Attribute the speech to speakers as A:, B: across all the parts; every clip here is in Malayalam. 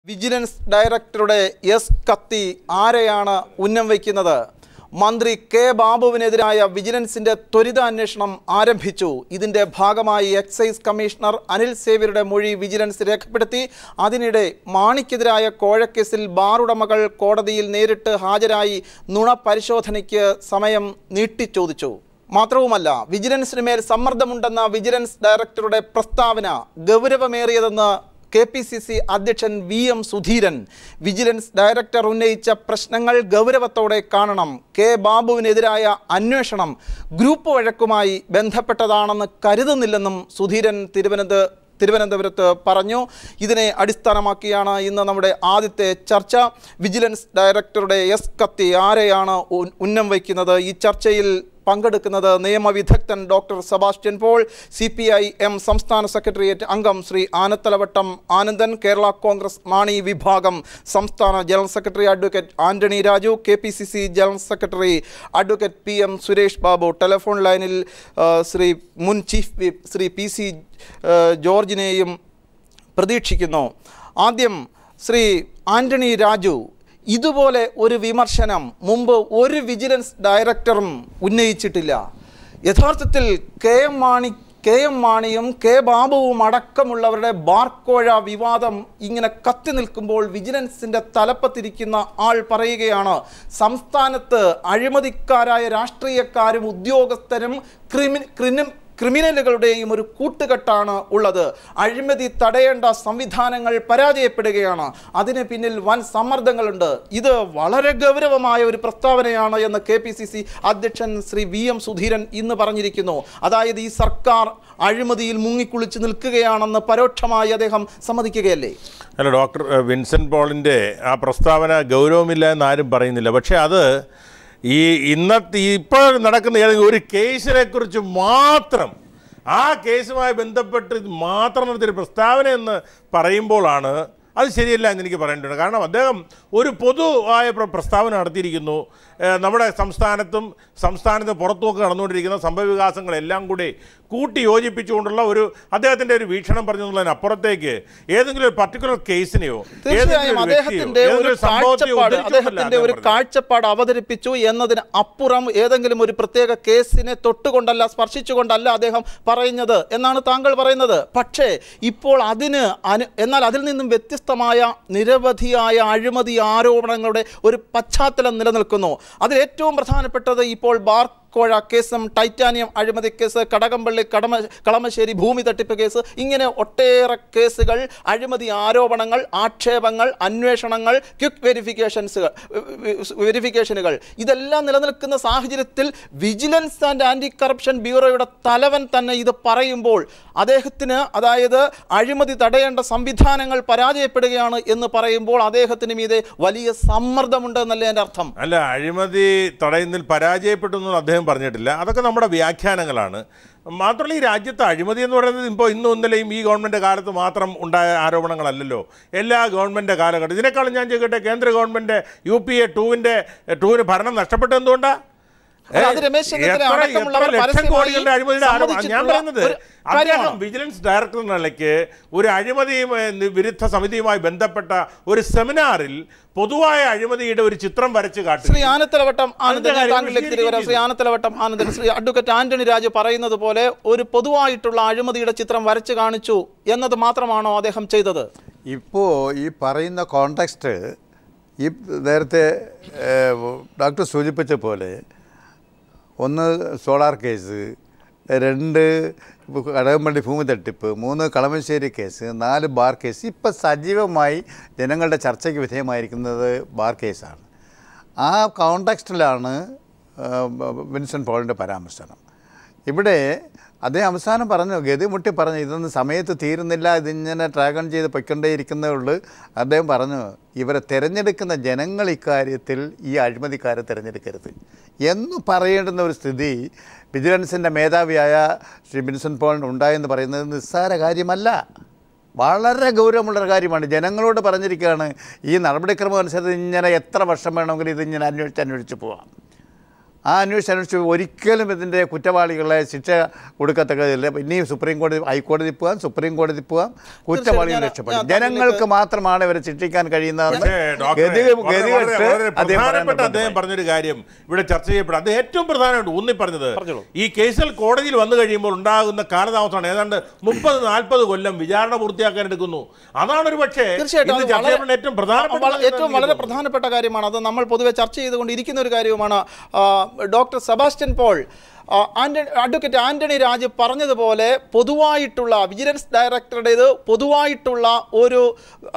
A: വിജിലൻസ് ഡയറക്ടറുടെ എസ് കത്തി ആരെയാണ് ഉന്നം വയ്ക്കുന്നത് മന്ത്രി കെ ബാബുവിനെതിരായ വിജിലൻസിന്റെ ത്വരിതാന്വേഷണം ആരംഭിച്ചു ഇതിന്റെ ഭാഗമായി എക്സൈസ് കമ്മീഷണർ അനിൽ സേവ്യരുടെ മൊഴി വിജിലൻസ് രേഖപ്പെടുത്തി അതിനിടെ മാണിക്കെതിരായ കോഴക്കേസിൽ ബാറുടമകൾ കോടതിയിൽ നേരിട്ട് ഹാജരായി നുണ പരിശോധനയ്ക്ക് സമയം നീട്ടിച്ചോദിച്ചു മാത്രവുമല്ല വിജിലൻസിന് മേൽ സമ്മർദ്ദമുണ്ടെന്ന വിജിലൻസ് ഡയറക്ടറുടെ പ്രസ്താവന ഗൗരവമേറിയതെന്ന് കെ പി സി സി അധ്യക്ഷൻ V M Sudheeran vigilance director ഉന്നയിച്ച പ്രശ്നങ്ങൾ ഗൗരവത്തോടെ കാണണം കെ ബാബുവിനെതിരായ അന്വേഷണം ഗ്രൂപ്പ് വഴക്കുമായി ബന്ധപ്പെട്ടതാണെന്ന് കരുതുന്നില്ലെന്നും സുധീരൻ തിരുവനന്തപുരം തിരുവനന്തപുരത്ത് പറഞ്ഞു ഇതിനെ അടിസ്ഥാനമാക്കിയാണ് ഇന്ന് നമ്മുടെ ആദ്യത്തെ ചർച്ച വിജിലൻസ് ഡയറക്ടറുടെ എസ് കത്തി ആരെയാണ് ഉൻ- ഉന്നം വയ്ക്കുന്നത് ഈ ചർച്ചയിൽ പങ്കെടുക്കുന്നത് നിയമവിദഗ്ധൻ doctor Sebastian Paul C P I M സംസ്ഥാന സെക്രട്ടേറിയറ്റ് അംഗം ശ്രീ ആനത്തലവട്ടം ആനന്ദൻ കേരള കോൺഗ്രസ് മാണി വിഭാഗം സംസ്ഥാന general secretary advocate Antony Raju K P C C general secretary advocate P M Suresh Babu telephone ലൈനിൽ ആ, ശ്രീ മുൻ chief whip Shri P C ആ, ജോർജിനെയും പ്രതീക്ഷിക്കുന്നു ആദ്യം ശ്രീ ആന്റണി രാജു ഇതുപോലെ ഒരു വിമർശനം മുമ്പ് ഒരു വിജിലൻസ് ഡയറക്ടറും ഉന്നയിച്ചിട്ടില്ല യഥാർത്ഥത്തിൽ K M Mani K M മാണിയും കെ ബാബുവും അടക്കമുള്ളവരുടെ ബാർക്കോഴ വിവാദം ഇങ്ങനെ കത്തി നിൽക്കുമ്പോൾ വിജിലൻസിൻ്റെ തലപ്പത്തിരിക്കുന്ന ആൾ പറയുകയാണ് സംസ്ഥാനത്ത് അഴിമതിക്കാരായ രാഷ്ട്രീയക്കാരും ഉദ്യോഗസ്ഥരും ക്രിമി ക്രിമിനൽ ക്രിമിനലുകളുടെയും ഒരു കൂട്ടുകെട്ടാണ് ഉള്ളത് അഴിമതി തടയേണ്ട സംവിധാനങ്ങൾ പരാജയപ്പെടുകയാണ് അതിന് പിന്നിൽ വൻ സമ്മർദ്ദങ്ങളുണ്ട് ഇത് വളരെ ഗൗരവമായ ഒരു പ്രസ്താവനയാണ് എന്ന് കെ പി സി സി അധ്യക്ഷൻ ശ്രീ വി എം സുധീരൻ ഇന്ന് പറഞ്ഞിരിക്കുന്നു അതായത് ഈ സർക്കാർ അഴിമതിയിൽ മുങ്ങിക്കുളിച്ച് നിൽക്കുകയാണെന്ന് പരോക്ഷമായി അദ്ദേഹം സമ്മതിക്കുകയല്ലേ
B: അല്ല ഡോക്ടർ ഏഹ്, വിൻസെൻ്റ് പോളിൻ്റെ ആ പ്രസ്താവന ഗൗരവമില്ല എന്ന് ആരും പറയുന്നില്ല പക്ഷേ അത് ഈ ഇന്നത്തെ ഇപ്പോൾ നടക്കുന്ന ഏതെങ്കിലും ഒരു കേസിനെ കുറിച്ച് മാത്രം ആ കേസുമായി ബന്ധപ്പെട്ട് ഇത് മാത്രം നടത്തിയൊരു പ്രസ്താവന എന്ന് പറയുമ്പോഴാണ് അത് ശരിയല്ല എന്ന് എനിക്ക് പറയേണ്ടത് കാരണം അദ്ദേഹം ഒരു പൊതുവായ പ്ര- പ്രസ്താവന നടത്തിയിരിക്കുന്നു ഏഹ്, നമ്മുടെ സംസ്ഥാനത്തും സംസ്ഥാനത്ത് പുറത്തുമൊക്കെ നടന്നുകൊണ്ടിരിക്കുന്ന സംഭവവികാസങ്ങളെല്ലാം കൂടി കൂട്ടി യോജിപ്പിച്ചുകൊണ്ടുള്ള ഒരു അദ്ദേഹത്തിൻ്റെ ഒരു വീക്ഷണം പറഞ്ഞു എന്നുള്ളതിനപ്പുറത്തേക്ക് ഏതെങ്കിലും ഒരു പർട്ടിക്കുലർ കേസിനെയോ
A: തീർച്ചയായും അദ്ദേഹത്തിന്റെ ഒരു കാഴ്ചപ്പാട് അദ്ദേഹത്തിന്റെ ഒരു കാഴ്ചപ്പാട് അവതരിപ്പിച്ചു എന്നതിന് അപ്പുറം ഏതെങ്കിലും ഒരു പ്രത്യേക കേസിനെ തൊട്ടുകൊണ്ടല്ല സ്പർശിച്ചുകൊണ്ടല്ല അദ്ദേഹം പറയുന്നത് എന്നാണ് താങ്കൾ പറയുന്നത് പക്ഷേ ഇപ്പോൾ അതിന് അനു എന്നാൽ അതിൽ നിന്നും വ്യത്യസ്തമായ നിരവധിയായ അഴിമതി ആരോപണങ്ങളുടെ ഒരു പശ്ചാത്തലം നിലനിൽക്കുന്നു അതിൽ ഏറ്റവും പ്രധാനപ്പെട്ടത് ഇപ്പോൾ ബാർ കോഴ കേസും ടൈറ്റാനിയം അഴിമതി കേസ് കടകംപള്ളി കടമ കളമശ്ശേരി ഭൂമി തട്ടിപ്പ് കേസ് ഇങ്ങനെ ഒട്ടേറെ കേസുകൾ അഴിമതി ആരോപണങ്ങൾ ആക്ഷേപങ്ങൾ അന്വേഷണങ്ങൾ ക്വിക്ക് വെരിഫിക്കേഷൻസുകൾ വെരിഫിക്കേഷനുകൾ ഇതെല്ലാം നിലനിൽക്കുന്ന സാഹചര്യത്തിൽ വിജിലൻസ് ആൻഡ് ആൻറ്റി കറപ്ഷൻ ബ്യൂറോയുടെ തലവൻ തന്നെ ഇത് പറയുമ്പോൾ അദ്ദേഹത്തിന് അതായത് അഴിമതി തടയേണ്ട സംവിധാനങ്ങൾ പരാജയപ്പെടുകയാണ് എന്ന് പറയുമ്പോൾ അദ്ദേഹത്തിന് മീതെ വലിയ സമ്മർദ്ദമുണ്ട് എന്നല്ലേ എൻ്റെ അർത്ഥം
B: അല്ല അഴിമതി തടയുന്നതിൽ പരാജയപ്പെട്ടു എന്ന് അദ്ദേഹം പറഞ്ഞിട്ടില്ല അതൊക്കെ നമ്മുടെ വ്യാഖ്യാനങ്ങളാണ് മാത്രമല്ല ഈ രാജ്യത്ത് അഴിമതി എന്ന് പറയുന്നത് ഇപ്പോൾ ഇന്നും ഇന്നലെയും ഈ ഗവൺമെൻറ് കാലത്ത് മാത്രം ഉണ്ടായ ആരോപണങ്ങളല്ലല്ലോ എല്ലാ ഗവൺമെൻറ് കാലഘട്ടം ഇതിനേക്കാളും ഞാൻ ചോദിക്കട്ടെ കേന്ദ്ര ഗവൺമെൻറ് യു പി എ ടൂവിൻ്റെ ടൂവിന് ഭരണം നഷ്ടപ്പെട്ടത് എന്തുകൊണ്ടാണ്
A: അല്ല, അത് രമേശ് ചെന്നിത്തല
B: എത്ര-
A: അടക്കമുള്ളവർ
B: എത്ര ലക്ഷം
A: പരസ്യമായി
B: കോടികളുടെ അഴിമതിയുടെ ആരോപണം ഞാൻ
A: സമ്മതിച്ചിട്ടുള്ള
B: പറയുന്നത്
A: ഒരു കാര്യമാണ്.
B: അദ്ദേഹം വിജിലൻസ് ഡയറക്ടർ എന്ന നിലയ്ക്ക് ഒരു അഴിമതി ഏഹ്, വിരുദ്ധ സമിതിയുമായി ബന്ധപ്പെട്ട ഒരു സെമിനാറിൽ പൊതുവായ അഴിമതിയുടെ ഒരു ചിത്രം വരച്ച് കാട്ടി
A: ശ്രീ ആനത്തലവട്ടം ആനന്ദൻ
B: അതിന്റെ കാര്യം
A: താങ്കളിലേക്ക് തിരികെ വരാം ശ്രീ ആനത്തലവട്ടം ആനന്ദൻ ശ്രീ അഡ്വക്കേറ്റ് ആന്റണി രാജു പറയുന്നത് പോലെ ഒരു പൊതുവായിട്ടുള്ള അഴിമതിയുടെ ചിത്രം വരച്ചു കാണിച്ചു എന്നത് മാത്രമാണോ അദ്ദേഹം ചെയ്തത്
C: ഇപ്പോൾ ഈ പറയുന്ന കോണ്ടെക്സ്റ്റ് ഈ നേരത്തെ ഏഹ്, ഡോക്ടർ സൂചിപ്പിച്ച പോലെ ഒന്ന് സോളാർ കേസ് രണ്ട് കടകംപള്ളി ഭൂമി തട്ടിപ്പ് മൂന്ന് കളമശ്ശേരി കേസ് നാല് ബാർ കേസ് ഇപ്പം സജീവമായി ജനങ്ങളുടെ ചർച്ചയ്ക്ക് വിധേയമായിരിക്കുന്നത് ബാർ കേസാണ് ആ കോണ്ടെക്സ്റ്റിലാണ് വിൻസെൻ്റ് പോളിൻ്റെ പരാമർശനം ഇവിടെ അദ്ദേഹം അവസാനം പറഞ്ഞു ഗതിമുട്ടി പറഞ്ഞു ഇതൊന്നും സമയത്ത് തീരുന്നില്ല ഇതിങ്ങനെ ട്രാഗൺ ചെയ്ത് പൊയ്ക്കൊണ്ടേയിരിക്കുന്നേ ഉള്ളൂ അദ്ദേഹം പറഞ്ഞു ഇവരെ തിരഞ്ഞെടുക്കുന്ന ജനങ്ങൾ ഇക്കാര്യത്തിൽ ഈ അഴിമതിക്കാരെ തിരഞ്ഞെടുക്കരുത് എന്ന് പറയേണ്ടുന്ന ഒരു സ്ഥിതി വിജിലൻസിൻ്റെ മേധാവിയായ ശ്രീ വിൻസെൻ്റ് പോളിന് ഉണ്ടായെന്ന് പറയുന്നത് നിസ്സാര കാര്യമല്ല വളരെ ഗൗരവമുള്ളൊരു കാര്യമാണ് ജനങ്ങളോട് പറഞ്ഞിരിക്കുകയാണ് ഈ നടപടിക്രമം അനുസരിച്ച് ഇങ്ങനെ എത്ര വർഷം വേണമെങ്കിലും ഇതിങ്ങനെ അന്വേഷിച്ച് അന്വേഷിച്ച് പോവാം ആ അന്വേഷിച്ച് അന്വേഷിച്ച് ഒരിക്കലും ഇതിൻ്റെ കുറ്റവാളികളെ ശിക്ഷ കൊടുക്കത്തക്കതില്ല ഇനിയും സുപ്രീം കോടതി ഹൈക്കോടതി പോകാം സുപ്രീം കോടതി പോകാം കുറ്റവാളികൾ
A: ഞാൻ-
C: രക്ഷപ്പെടും
A: ഞാൻ
C: ജനങ്ങൾക്ക് മാത്രമാണ് ഇവരെ ശിക്ഷിക്കാൻ കഴിയുന്നതെന്ന്
B: പക്ഷേ ഡോക്ടറെ,
C: ഗതി
B: വളരെ- വളരെ-
C: ഗതികെട്ട്
B: വളരെ
C: അദ്ദേഹം പറയാൻ
B: പ്രധാനപ്പെട്ട അദ്ദേഹം
C: നിർബന്ധമായി.
B: പറഞ്ഞൊരു കാര്യം ഇവിടെ ചർച്ച ചെയ്യപ്പെടും അദ്ദേഹം ഏറ്റവും പ്രധാനമായിട്ട് ഊന്നി പറഞ്ഞത്
A: പറഞ്ഞോളൂ.
B: ഈ കേസിൽ കോടതിയിൽ വന്നു കഴിയുമ്പോൾ ഉണ്ടാകുന്ന കാലതാമസമാണ് ഏതാണ്ട് മുപ്പത് നാൽപ്പത് കൊല്ലം വിചാരണ പൂർത്തിയാക്കാൻ എടുക്കുന്നു അതാണ് ഒരു പക്ഷേ
A: തീർച്ചയായിട്ടും
B: ഇന്ന്
A: അത്
B: ചർച്ച
A: വളരെ-
B: ചെയ്യപ്പെടുന്ന ഏറ്റവും പ്രധാനപ്പെട്ട
A: വള-
B: കാര്യം
A: ഏറ്റവും
B: എന്ന്
A: വളരെ
B: എനിക്ക്
A: പ്രധാനപ്പെട്ട കാര്യമാണ് അത് നമ്മൾ പൊതുവെ ചർച്ച ചെയ്തുകൊണ്ടിരിക്കുന്ന ഒരു കാര്യവുമാണ് ആ, ഡോക്ടർ സെബാസ്റ്റ്യൻ പോൾ ആ, ആന്റണി അഡ്വക്കേറ്റ് ആന്റണി രാജ് പറഞ്ഞതുപോലെ പൊതുവായിട്ടുള്ള വിജിലൻസ് ഡയറക്ടറുടേത് പൊതുവായിട്ടുള്ള ഒരു ആ,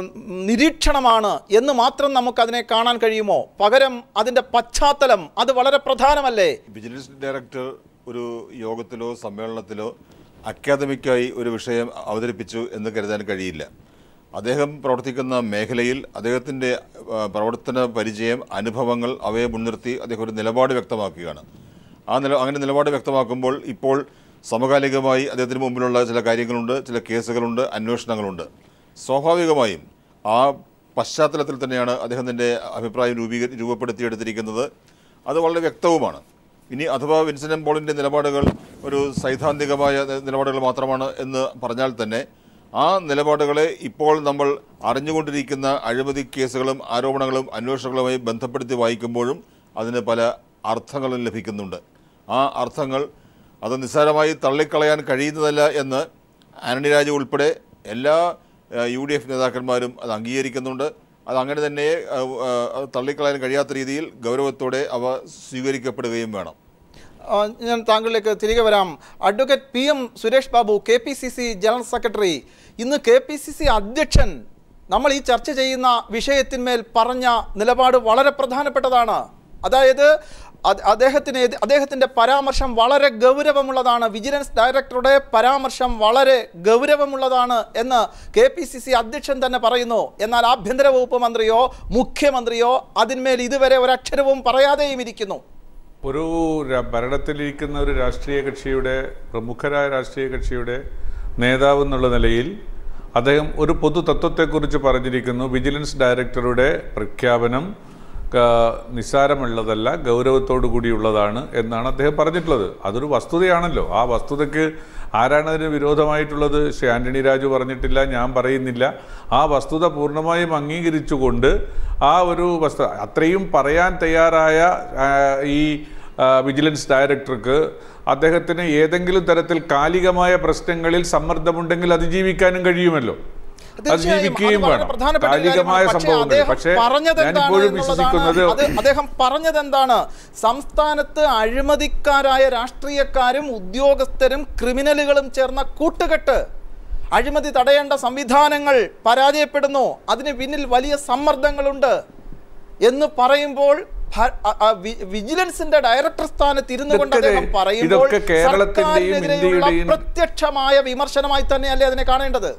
A: നിരീക്ഷണമാണ് എന്ന് മാത്രം നമുക്കതിനെ കാണാൻ കഴിയുമോ പകരം അതിൻ്റെ പശ്ചാത്തലം അത് വളരെ പ്രധാനമല്ലേ
D: വിജിലൻസ് ഡയറക്ടർ ഒരു യോഗത്തിലോ സമ്മേളനത്തിലോ അക്കാദമിക്കായി ഒരു വിഷയം അവതരിപ്പിച്ചു എന്ന് കരുതാൻ കഴിയില്ല അദ്ദേഹം പ്രവർത്തിക്കുന്ന മേഖലയിൽ അദ്ദേഹത്തിൻ്റെ ആ, പ്രവർത്തന പരിചയം അനുഭവങ്ങൾ അവയെ മുൻനിർത്തി അദ്ദേഹം ഒരു നിലപാട് വ്യക്തമാക്കുകയാണ് ആ നില അങ്ങനെ നിലപാട് വ്യക്തമാക്കുമ്പോൾ ഇപ്പോൾ സമകാലികമായി അദ്ദേഹത്തിന് മുമ്പിലുള്ള ചില കാര്യങ്ങളുണ്ട് ചില കേസുകളുണ്ട് അന്വേഷണങ്ങളുണ്ട് സ്വാഭാവികമായും ആ പശ്ചാത്തലത്തിൽ തന്നെയാണ് അദ്ദേഹം തൻ്റെ അഭിപ്രായം രൂപീകരി രൂപപ്പെടുത്തിയെടുത്തിരിക്കുന്നത് അത് വളരെ വ്യക്തവുമാണ് ഇനി അഥവാ വിൻസെൻ്റ് പോളിൻ്റെ നിലപാടുകൾ ഒരു സൈദ്ധാന്തികമായ നി- നിലപാടുകൾ മാത്രമാണ് എന്ന് പറഞ്ഞാൽ തന്നെ ആ നിലപാടുകളെ ഇപ്പോൾ നമ്മൾ അറിഞ്ഞുകൊണ്ടിരിക്കുന്ന അഴിമതി കേസുകളും ആരോപണങ്ങളും അന്വേഷണങ്ങളുമായി ബന്ധപ്പെടുത്തി വായിക്കുമ്പോഴും അതിന് പല അർത്ഥങ്ങളും ലഭിക്കുന്നുണ്ട് ആ അർത്ഥങ്ങൾ അത് നിസ്സാരമായി തള്ളിക്കളയാൻ കഴിയുന്നതല്ല എന്ന് ആന്റണി രാജു ഉൾപ്പെടെ എല്ലാ യു ഡി എഫ് നേതാക്കന്മാരും അത് അംഗീകരിക്കുന്നുണ്ട് അത് അങ്ങനെ തന്നെ ആ, ആ, അത് തള്ളിക്കളയാൻ കഴിയാത്ത രീതിയിൽ ഗൗരവത്തോടെ അവ സ്വീകരിക്കപ്പെടുകയും വേണം
A: ആ, ഞാൻ താങ്കളിലേക്ക് തിരികെ വരാം advocate P M Suresh Babu K P C C general secretary ഇന്ന് കെ പി സി സി അധ്യക്ഷൻ നമ്മൾ ഈ ചർച്ച ചെയ്യുന്ന വിഷയത്തിന്മേൽ പറഞ്ഞ നിലപാട് വളരെ പ്രധാനപ്പെട്ടതാണ് അതായത് അത് അദ്ദേഹത്തിന് എതി- അദ്ദേഹത്തിൻ്റെ പരാമർശം വളരെ ഗൗരവമുള്ളതാണ് വിജിലൻസ് ഡയറക്ടറുടെ പരാമർശം വളരെ ഗൗരവമുള്ളതാണ് എന്ന് കെ പി സി സി അധ്യക്ഷൻ തന്നെ പറയുന്നു എന്നാൽ ആഭ്യന്തര വകുപ്പ് മന്ത്രിയോ മുഖ്യമന്ത്രിയോ അതിന്മേൽ ഇതുവരെ ഒരക്ഷരവും പറയാതെയും ഇരിക്കുന്നു
E: ഒരു ര- ഭരണത്തിലിരിക്കുന്ന ഒരു രാഷ്ട്രീയ കക്ഷിയുടെ പ്രമുഖരായ രാഷ്ട്രീയ കക്ഷിയുടെ നേതാവ് എന്നുള്ള നിലയിൽ അദ്ദേഹം ഒരു പൊതു തത്വത്തെക്കുറിച്ച് പറഞ്ഞിരിക്കുന്നു വിജിലൻസ് ഡയറക്ടറുടെ പ്രഖ്യാപനം ക- നിസ്സാരമുള്ളതല്ല ഗൗരവത്തോടു കൂടിയുള്ളതാണ് എന്നാണ് അദ്ദേഹം പറഞ്ഞിട്ടുള്ളത് അതൊരു വസ്തുതയാണല്ലോ ആ വസ്തുതയ്ക്ക് ആരാണ് അതിന് വിരോധമായിട്ടുള്ളത് ശ്രീ ആന്റണി രാജു പറഞ്ഞിട്ടില്ല ഞാൻ പറയുന്നില്ല ആ വസ്തുത പൂർണ്ണമായും അംഗീകരിച്ചുകൊണ്ട് ആ ഒരു വസ്തു അത്രയും പറയാൻ തയ്യാറായ ആ, ഈ ആ, വിജിലൻസ് ഡയറക്ടർക്ക് അദ്ദേഹത്തിന് ഏതെങ്കിലും തരത്തിൽ കാലികമായ പ്രശ്നങ്ങളിൽ സമ്മർദ്ദമുണ്ടെങ്കിൽ അതിജീവിക്കാനും കഴിയുമല്ലോ
A: തീർച്ചയായും അത്
E: അതിജീവിക്കുകയും
A: വളരെ
E: വേണം
A: പ്രധാനപ്പെട്ട ഒരു
E: കാലികമായ
A: കാര്യമാണ്. പക്ഷേ
E: സംഭവങ്ങൾ
A: അദ്ദേഹം
E: പക്ഷേ
A: പറഞ്ഞത് എന്താണ്
E: ഞാനിപ്പോഴും
A: എന്നുള്ളതാണ്
E: വിശ്വസിക്കുന്നത്
A: അത് അദ്ദേഹം പറഞ്ഞത് എന്താണ് സംസ്ഥാനത്ത് അഴിമതിക്കാരായ രാഷ്ട്രീയക്കാരും ഉദ്യോഗസ്ഥരും ക്രിമിനലുകളും ചേർന്ന കൂട്ടുകെട്ട് അഴിമതി തടയേണ്ട സംവിധാനങ്ങൾ പരാജയപ്പെടുന്നു അതിന് പിന്നിൽ വലിയ സമ്മർദ്ദങ്ങളുണ്ട് എന്ന് പറയുമ്പോൾ ഭ- അ- അ- വി- വിജിലൻസിന്റെ ഡയറക്ടർ സ്ഥാനത്ത് ഇരുന്നു കൊണ്ട്
E: ഇതൊക്കെ
A: അദ്ദേഹം പറയുമ്പോൾ
E: ഇതൊക്കെ കേരളത്തിന്റെയും
A: സർക്കാരിനെതിരെയുള്ള
E: ഇന്ത്യയുടെയും-
A: പ്രത്യക്ഷമായ വിമർശനമായി തന്നെയല്ലേ അതിനെ കാണേണ്ടത്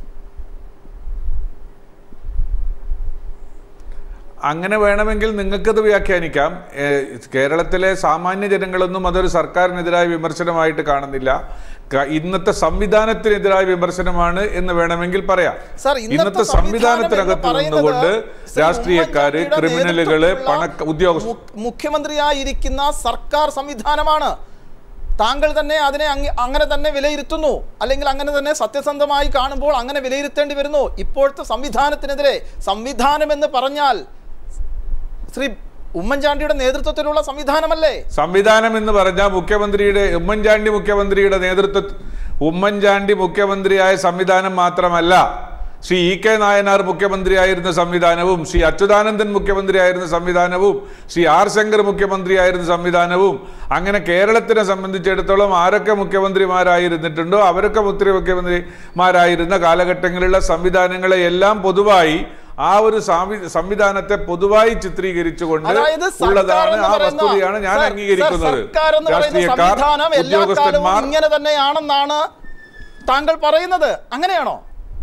E: അങ്ങനെ വേണമെങ്കിൽ നിങ്ങൾക്കത് വ്യാഖ്യാനിക്കാം ഏഹ് കേരളത്തിലെ സാമാന്യ ജനങ്ങളൊന്നും അതൊരു സർക്കാരിനെതിരായ വിമർശനമായിട്ട് കാണുന്നില്ല ക- ഇന്നത്തെ സംവിധാനത്തിനെതിരായ വിമർശനമാണ് എന്ന് വേണമെങ്കിൽ പറയാം
A: സാർ, ഇന്നത്തെ
E: ഇന്നത്തെ സംവിധാനത്തിനകത്ത്
A: സംവിധാനം എന്ന്
E: നിന്നുകൊണ്ട്
A: പറയുന്നത് ശ്രീ
E: രാഷ്ട്രീയക്കാര്
A: ഉമ്മൻചാണ്ടിയുടെ
E: ക്രിമിനലുകള്
A: നേതൃത്വത്തിലുള്ള
E: പണ ഉദ്യോഗസ്ഥ
A: മു- മുഖ്യമന്ത്രിയായിരിക്കുന്ന സർക്കാർ സംവിധാനമാണ് താങ്കൾ തന്നെ അതിനെ അങ്ങ- അങ്ങനെ തന്നെ വിലയിരുത്തുന്നു അല്ലെങ്കിൽ അങ്ങനെ തന്നെ സത്യസന്ധമായി കാണുമ്പോൾ അങ്ങനെ വിലയിരുത്തേണ്ടി വരുന്നു ഇപ്പോഴത്തെ സംവിധാനത്തിനെതിരെ സംവിധാനം എന്ന് പറഞ്ഞാൽ ശ്രീ ഉമ്മൻചാണ്ടിയുടെ നേതൃത്വത്തിലുള്ള സംവിധാനമല്ലേ
E: സംവിധാനം എന്ന് പറഞ്ഞാൽ മുഖ്യമന്ത്രിയുടെ ഉമ്മൻചാണ്ടി മുഖ്യമന്ത്രിയുടെ നേതൃത്വ ഉമ്മൻചാണ്ടി മുഖ്യമന്ത്രിയായ സംവിധാനം മാത്രമല്ല ശ്രീ ഇ കെ നായനാർ മുഖ്യമന്ത്രിയായിരുന്ന സംവിധാനവും ശ്രീ അച്യുതാനന്ദൻ മുഖ്യമന്ത്രിയായിരുന്ന സംവിധാനവും ശ്രീ ആർ ശങ്കർ മുഖ്യമന്ത്രിയായിരുന്ന സംവിധാനവും അങ്ങനെ കേരളത്തിനെ സംബന്ധിച്ചിടത്തോളം ആരൊക്കെ മുഖ്യമന്ത്രിമാരായിരുന്നിട്ടുണ്ടോ അവരൊക്കെ മുഖ്യ മുഖ്യമന്ത്രിമാരായിരുന്ന കാലഘട്ടങ്ങളിലുള്ള സംവിധാനങ്ങളെ എല്ലാം പൊതുവായി ആ ഒരു സാവി- സംവിധാനത്തെ പൊതുവായി ചിത്രീകരിച്ചുകൊണ്ട്
A: അതായത് സർക്കാർ
E: ഉള്ളതാണ്
A: എന്ന്
E: ആ
A: പറയുന്ന-
E: വസ്തുതയാണ് ഞാൻ
A: സർ,
E: അംഗീകരിക്കുന്നത്
A: സർ, സർക്കാർ എന്ന് പറയുന്ന
E: രാഷ്ട്രീയക്കാർ
A: സംവിധാനം എല്ലാ കാലവും
E: ഉദ്യോഗസ്ഥന്മാർ
A: ഇങ്ങനെ തന്നെയാണെന്നാണ് താങ്കൾ പറയുന്നത് അങ്ങനെയാണോ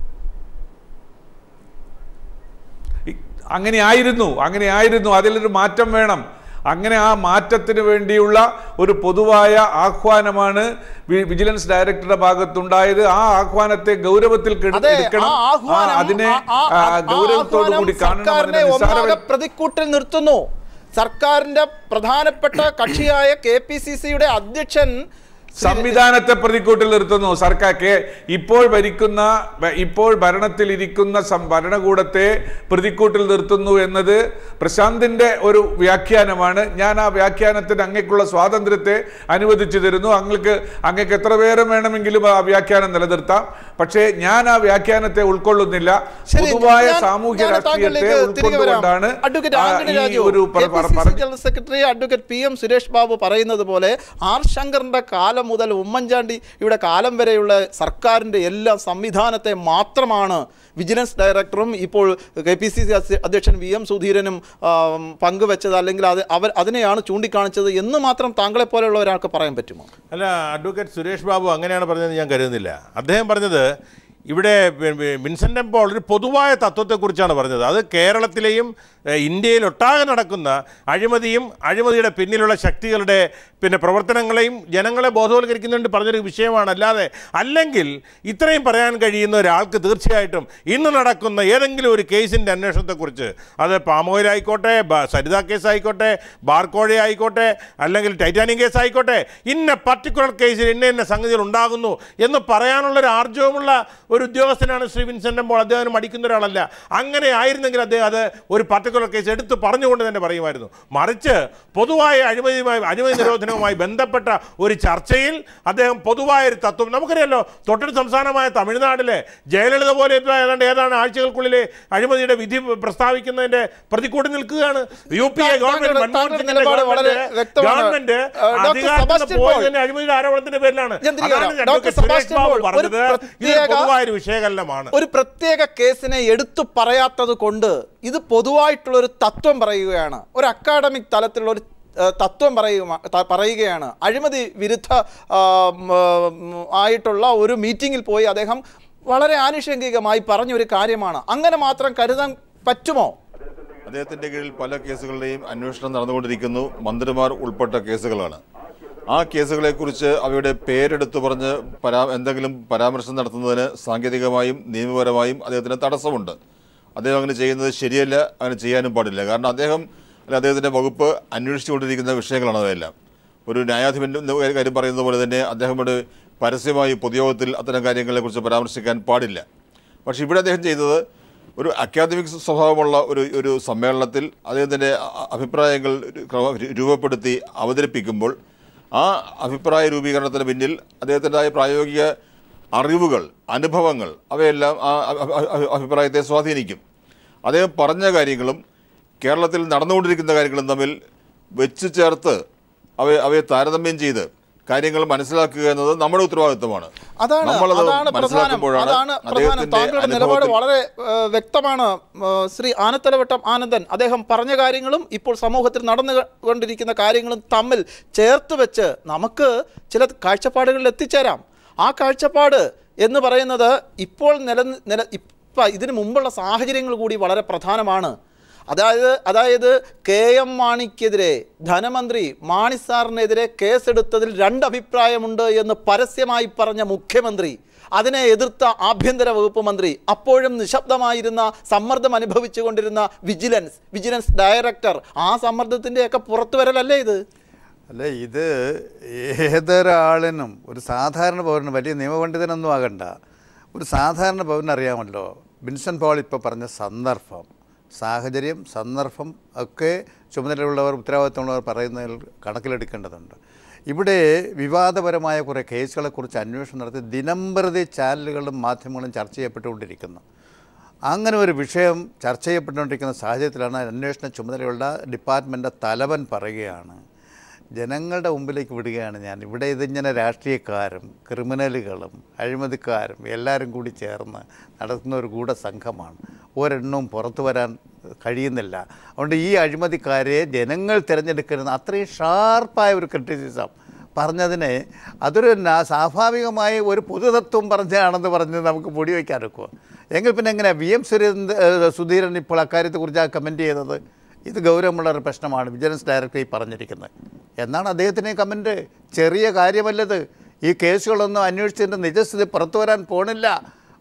E: ഇ- അങ്ങനെ ആയിരുന്നു അങ്ങനെ ആയിരുന്നു അതിലൊരു മാറ്റം വേണം അങ്ങനെ ആ മാറ്റത്തിന് വേണ്ടിയുള്ള ഒരു പൊതുവായ ആഹ്വാനമാണ് വി- വിജിലൻസ് ഡയറക്ടറുടെ ഭാഗത്തുണ്ടായത് ആ ആഹ്വാനത്തെ ഗൗരവത്തിൽ കെടു-
A: അതെ
E: എടുക്കണം
A: ആ
E: ആ,
A: ആഹ്വാനം
E: അതിനെ
A: ആ- ആ-
E: ആ,
A: ആ
E: ഗൗരവത്തോടു
A: ആഹ്വാനം
E: കൂടി കാണണം
A: സർക്കാരിനെ
E: അതിനെ
A: ഒന്നാകെ
E: നിസ്സാരവൽ-
A: പ്രതിക്കൂട്ടിൽ നിർത്തുന്നു സർക്കാരിന്റെ പ്രധാനപ്പെട്ട കക്ഷിയായ കെ പി സി സിയുടെ അധ്യക്ഷൻ ശ്രീ-
E: സംവിധാനത്തെ പ്രതിക്കൂട്ടിൽ നിർത്തുന്നു സർക്കാർ കെ ഇപ്പോൾ ഭരിക്കുന്ന ഭ- ഇപ്പോൾ ഭരണത്തിലിരിക്കുന്ന സം- ഭരണകൂടത്തെ പ്രതിക്കൂട്ടിൽ നിർത്തുന്നു എന്നത് പ്രശാന്തിന്റെ ഒരു വ്യാഖ്യാനമാണ് ഞാൻ ആ വ്യാഖ്യാനത്തിന് അങ്ങേക്കുള്ള സ്വാതന്ത്ര്യത്തെ അനുവദിച്ചു തരുന്നു അങ്ങക്ക് അങ്ങക്ക് എത്ര പേരും വേണമെങ്കിലും ആ വ്യാഖ്യാനം നിലനിർത്താം പക്ഷേ ഞാൻ ആ വ്യാഖ്യാനത്തെ ഉൾക്കൊള്ളുന്നില്ല
A: ശരി,
E: പൊതുവായ
A: ഞാൻ-
E: സാമൂഹ്യ
A: ഞാൻ
E: രാഷ്ട്രീയത്തെ
A: താങ്കളിലേക്ക് തിരികെ വരാം.
E: ഉൾക്കൊണ്ടുകൊണ്ടാണ്
A: അഡ്വക്കേറ്റ്
E: ആ
A: ആന്റണി
E: ഈ
A: രാജു,
E: ഒരു പറ-
A: KPCC
E: പറ- പറ-
A: general secretary advocate P M Suresh Babu പറയുന്നത് പോലെ ആർ ശങ്കറിന്റെ കാലം മുതൽ ഉമ്മൻചാണ്ടി ഇവിടെ കാലം വരെയുള്ള സർക്കാരിന്റെ എല്ലാ സംവിധാനത്തെ മാത്രമാണ് വിജിലൻസ് ഡയറക്ടറും ഇപ്പോൾ കെ പി സി സി അധ്യക്ഷൻ വി എം സുധീരനും ആം, പങ്കുവെച്ചത് അല്ലെങ്കിൽ അത് അവർ അതിനെയാണ് ചൂണ്ടിക്കാണിച്ചത് എന്ന് മാത്രം താങ്കളെ പോലെയുള്ള ഒരാൾക്ക് പറയാൻ പറ്റുമോ
B: അല്ല അഡ്വക്കേറ്റ് സുരേഷ് ബാബു അങ്ങനെയാണ് പറഞ്ഞത് ഞാൻ കരുതുന്നില്ല അദ്ദേഹം പറഞ്ഞത് ഇവിടെ വി- വി- വിൻസെൻ്റ് എം പോൾ ഒരു പൊതുവായ തത്വത്തെക്കുറിച്ചാണ് പറഞ്ഞത് അത് കേരളത്തിലെയും ഏഹ്, ഇന്ത്യയിലൊട്ടാകെ നടക്കുന്ന അഴിമതിയും അഴിമതിയുടെ പിന്നിലുള്ള ശക്തികളുടെ പിന്നെ പ്രവർത്തനങ്ങളെയും ജനങ്ങളെ ബോധവൽക്കരിക്കുന്നതിന് പറഞ്ഞൊരു വിഷയമാണ് അല്ലാതെ അല്ലെങ്കിൽ ഇത്രയും പറയാൻ കഴിയുന്ന ഒരാൾക്ക് തീർച്ചയായിട്ടും ഇന്ന് നടക്കുന്ന ഏതെങ്കിലും ഒരു കേസിൻ്റെ അന്വേഷണത്തെക്കുറിച്ച് അത് പാമോയിൽ ആയിക്കോട്ടെ ബ- സരിത കേസ് ആയിക്കോട്ടെ ബാർക്കോഴ ആയിക്കോട്ടെ അല്ലെങ്കിൽ ടൈറ്റാനിക് കേസ് ആയിക്കോട്ടെ ഇന്ന പർട്ടിക്കുലർ കേസിൽ ഇന്ന ഇന്ന സംഗതികൾ ഉണ്ടാകുന്നു എന്ന് പറയാനുള്ള ഒരു ആർജവമുള്ള ഒരു ഉദ്യോഗസ്ഥനാണ് ശ്രീ വിൻസെൻ്റ് എമ്പോൾ അദ്ദേഹം മടിക്കുന്ന ഒരാളല്ല അങ്ങനെ ആയിരുന്നെങ്കിൽ അദ്ദേഹം അത് ഒരു പർട്ടിക്കുലർ കേസ് എടുത്ത് പറഞ്ഞുകൊണ്ട് തന്നെ പറയുമായിരുന്നു മറിച്ച് പൊതുവായ അഴിമതിയുമായി അഴിമതി നിരോധനവുമായി ബന്ധപ്പെട്ട ഒരു ചർച്ചയിൽ അദ്ദേഹം പൊതുവായ ഒരു തത്വം നമുക്കറിയാലോ തൊട്ടടുത്ത സംസ്ഥാനമായ തമിഴ്നാട്ടിലെ ജയലളിത പോലെ ഇപ്പോൾ ഏതാണ്ട് ഏതാണ് ആഴ്ചകൾക്കുള്ളിൽ അഴിമതിയുടെ വിധി പ്രസ്താവിക്കുന്നതിന്റെ പ്രതിക്കൂട്ട് നിൽക്കുകയാണ് യു പി എ
A: താങ്കളുടെ-
B: ഗവൺമെന്റ് മൻമോഹൻ
A: താങ്കളുടെ
B: സിംഗിന്റെ
A: നിലപാട് വളരെ
B: ഗവൺമെന്റ്
A: വ്യക്തമാണ്.
B: ഗവൺമെന്റ്
A: ഏഹ്, ഡോക്ടർ
B: അധികാരത്തിൽ
A: സെബാസ്റ്റ്യൻ
B: നിന്ന് പോയത്
A: പോൾ.
B: തന്നെ അഴിമതിയുടെ ആരോപണത്തിന്റെ പേരിലാണ്
A: ഞാൻ തിരികെ
B: അതാണ്
A: വരാം. Doctor
B: advocate Suresh
A: Sebastian
B: Babu
A: Paul ഒരു
B: പറഞ്ഞത് ഇതൊരു
A: പ്രത്യേക-
B: പൊതുവായ ഒരു വിഷയകലമാണ്
A: ഒരു പ്രത്യേക കേസിനെ എടുത്തു പറയാത്തത് കൊണ്ട് ഇത് പൊതുവായിട്ടുള്ള ഒരു തത്വം പറയുകയാണ് ഒരു അക്കാഡമിക് തലത്തിലുള്ള ഒരു ഏഹ്, തത്വം പറയുക ത- പറയുകയാണ് അഴിമതി വിരുദ്ധ ആ, ഉം, ഉം, ആയിട്ടുള്ള ഒരു മീറ്റിങ്ങിൽ പോയി അദ്ദേഹം വളരെ ആനുഷംഗികമായി പറഞ്ഞൊരു കാര്യമാണ് അങ്ങനെ മാത്രം കരുതാൻ പറ്റുമോ
D: അദ്ദേഹത്തിന്റെ കീഴിൽ പല കേസുകളുടെയും അന്വേഷണം നടന്നുകൊണ്ടിരിക്കുന്നു മന്ത്രിമാർ ഉൾപ്പെട്ട കേസുകളാണ് ആ കേസുകളെക്കുറിച്ച് അവയുടെ പേരെടുത്തു പറഞ്ഞ് പരാ എന്തെങ്കിലും പരാമർശം നടത്തുന്നതിന് സാങ്കേതികമായും നിയമപരമായും അദ്ദേഹത്തിന് തടസ്സമുണ്ട് അദ്ദേഹം അങ്ങനെ ചെയ്യുന്നത് ശരിയല്ല അങ്ങനെ ചെയ്യാനും പാടില്ല കാരണം അദ്ദേഹം അല്ല അദ്ദേഹത്തിൻ്റെ വകുപ്പ് അന്വേഷിച്ചുകൊണ്ടിരിക്കുന്ന വിഷയങ്ങളാണ് അതെല്ലാം ഒരു ന്യായാധിപൻ്റെ കാര്യം പറയുന്നത് പോലെ തന്നെ അദ്ദേഹം ഇവിടെ പരസ്യമായി പൊതുയോഗത്തിൽ അത്തരം കാര്യങ്ങളെക്കുറിച്ച് പരാമർശിക്കാൻ പാടില്ല പക്ഷേ ഇവിടെ അദ്ദേഹം ചെയ്തത് ഒരു അക്കാദമിക് സ്വഭാവമുള്ള ഒരു ഒരു സമ്മേളനത്തിൽ അദ്ദേഹത്തിൻ്റെ അ- അഭിപ്രായങ്ങൾ ഒരു ക്രമ- രൂപപ്പെടുത്തി അവതരിപ്പിക്കുമ്പോൾ ആ അഭിപ്രായ രൂപീകരണത്തിന് പിന്നിൽ അദ്ദേഹത്തിൻ്റെതായ പ്രായോഗിക അറിവുകൾ അനുഭവങ്ങൾ അവയെല്ലാം ആ അ- അ- അ- അഭിപ്രായത്തെ സ്വാധീനിക്കും അദ്ദേഹം പറഞ്ഞ കാര്യങ്ങളും കേരളത്തിൽ നടന്നുകൊണ്ടിരിക്കുന്ന കാര്യങ്ങളും തമ്മിൽ വെച്ച് ചേർത്ത് അവയെ അവയെ താരതമ്യം ചെയ്ത് കാര്യങ്ങൾ മനസ്സിലാക്കുക എന്നത് നമ്മുടെ ഉത്തരവാദിത്വമാണ്
A: അതാണ്
D: നമ്മളത്
A: അതാണ് പ്രധാനം
D: മനസ്സിലാക്കുമ്പോഴാണ്
A: അതാണ് പ്രധാനം
D: അദ്ദേഹത്തിന്റെ
A: താങ്കളുടെ നിലപാട്
D: അനുഭവത്തിൽ
A: വളരെ ഏഹ്, വ്യക്തമാണ് ഏഹ്, ശ്രീ ആനത്തലവട്ടം ആനന്ദൻ അദ്ദേഹം പറഞ്ഞ കാര്യങ്ങളും ഇപ്പോൾ സമൂഹത്തിൽ നടന്നുകൊണ്ടിരിക്കുന്ന കാര്യങ്ങളും തമ്മിൽ ചേർത്ത് വെച്ച് നമുക്ക് ചില കാഴ്ചപ്പാടുകളിൽ എത്തിച്ചേരാം ആ കാഴ്ചപ്പാട് എന്ന് പറയുന്നത് ഇപ്പോൾ നില നില ഇപ്പം ഇതിനു മുമ്പുള്ള സാഹചര്യങ്ങൾ കൂടി വളരെ പ്രധാനമാണ് അതായത് അതായത് കെ എം മാണിക്കെതിരെ ധനമന്ത്രി മാണി സാറിനെതിരെ കേസെടുത്തതിൽ രണ്ട് അഭിപ്രായമുണ്ട് എന്ന് പരസ്യമായി പറഞ്ഞ മുഖ്യമന്ത്രി അതിനെ എതിർത്ത ആഭ്യന്തര വകുപ്പ് മന്ത്രി അപ്പോഴും നിശബ്ദമായിരുന്ന സമ്മർദ്ദം അനുഭവിച്ചുകൊണ്ടിരുന്ന വിജിലൻസ് വിജിലൻസ് ഡയറക്ടർ ആ സമ്മർദ്ദത്തിൻ്റെയൊക്കെ പുറത്തു വരലല്ലേ ഇത്
C: അല്ല ഇത് ഏതൊരാളിനും ഒരു സാധാരണ പൗരന് വലിയ നിയമപണ്ഡിതനൊന്നും ആകണ്ട ഒരു സാധാരണ പൗരന് അറിയാമല്ലോ വിൻസൻ പോൾ ഇപ്പോൾ പറഞ്ഞ സന്ദർഭം സാഹചര്യം സന്ദർഭം ഒക്കെ ചുമതലയുള്ളവർ ഉത്തരവാദിത്തമുള്ളവർ പറയുന്നതിൽ കണക്കിലെടുക്കേണ്ടതുണ്ട് ഇവിടെ വിവാദപരമായ കുറേ കേസുകളെക്കുറിച്ച് അന്വേഷണം നടത്തി ദിനംപ്രതി ചാനലുകളും മാധ്യമങ്ങളും ചർച്ച ചെയ്യപ്പെട്ടുകൊണ്ടിരിക്കുന്നു അങ്ങനെ ഒരു വിഷയം ചർച്ച ചെയ്യപ്പെട്ടുകൊണ്ടിരിക്കുന്ന സാഹചര്യത്തിലാണ് അന്വേഷണ ചുമതലയുള്ള ഡിപ്പാർട്ട്മെൻ്റ് തലവൻ പറയുകയാണ് ജനങ്ങളുടെ മുമ്പിലേക്ക് വിടുകയാണ് ഞാൻ ഇവിടെ ഇതിങ്ങനെ രാഷ്ട്രീയക്കാരും ക്രിമിനലുകളും അഴിമതിക്കാരും എല്ലാവരും കൂടി ചേർന്ന് നടത്തുന്ന ഒരു ഗൂഢസംഘമാണ് ഒരെണ്ണവും പുറത്തു വരാൻ കഴിയുന്നില്ല അതുകൊണ്ട് ഈ അഴിമതിക്കാരെ ജനങ്ങൾ തിരഞ്ഞെടുക്കരുത് അത്രയും ഷാർപ്പായ ഒരു ക്രിറ്റിസിസം പറഞ്ഞതിനെ അതൊരു നാ- സ്വാഭാവികമായി ഒരു പൊതുതത്വം പറഞ്ഞാണെന്ന് പറഞ്ഞ് നമുക്ക് പൊടി വയ്ക്കാൻ ഒക്കുമോ എങ്കിൽ പിന്നെ എങ്ങനെയാണ് വി എം സുരേന്ദ്ര ഏഹ് സുധീരൻ ഇപ്പോൾ അക്കാര്യത്തെക്കുറിച്ച് ആ കമൻറ്റ് ചെയ്തത് ഇത് ഗൗരവമുള്ള ഒരു പ്രശ്നമാണ് വിജിലൻസ് ഡയറക്ടർ ഈ പറഞ്ഞിരിക്കുന്നത് എന്നാണ് അദ്ദേഹത്തിന് കമൻറ്റ് ചെറിയ കാര്യമല്ലത് ഈ കേസുകളൊന്നും അന്വേഷിച്ചതിൻ്റെ നിജസ്ഥിതി പുറത്തു വരാൻ പോണില്ല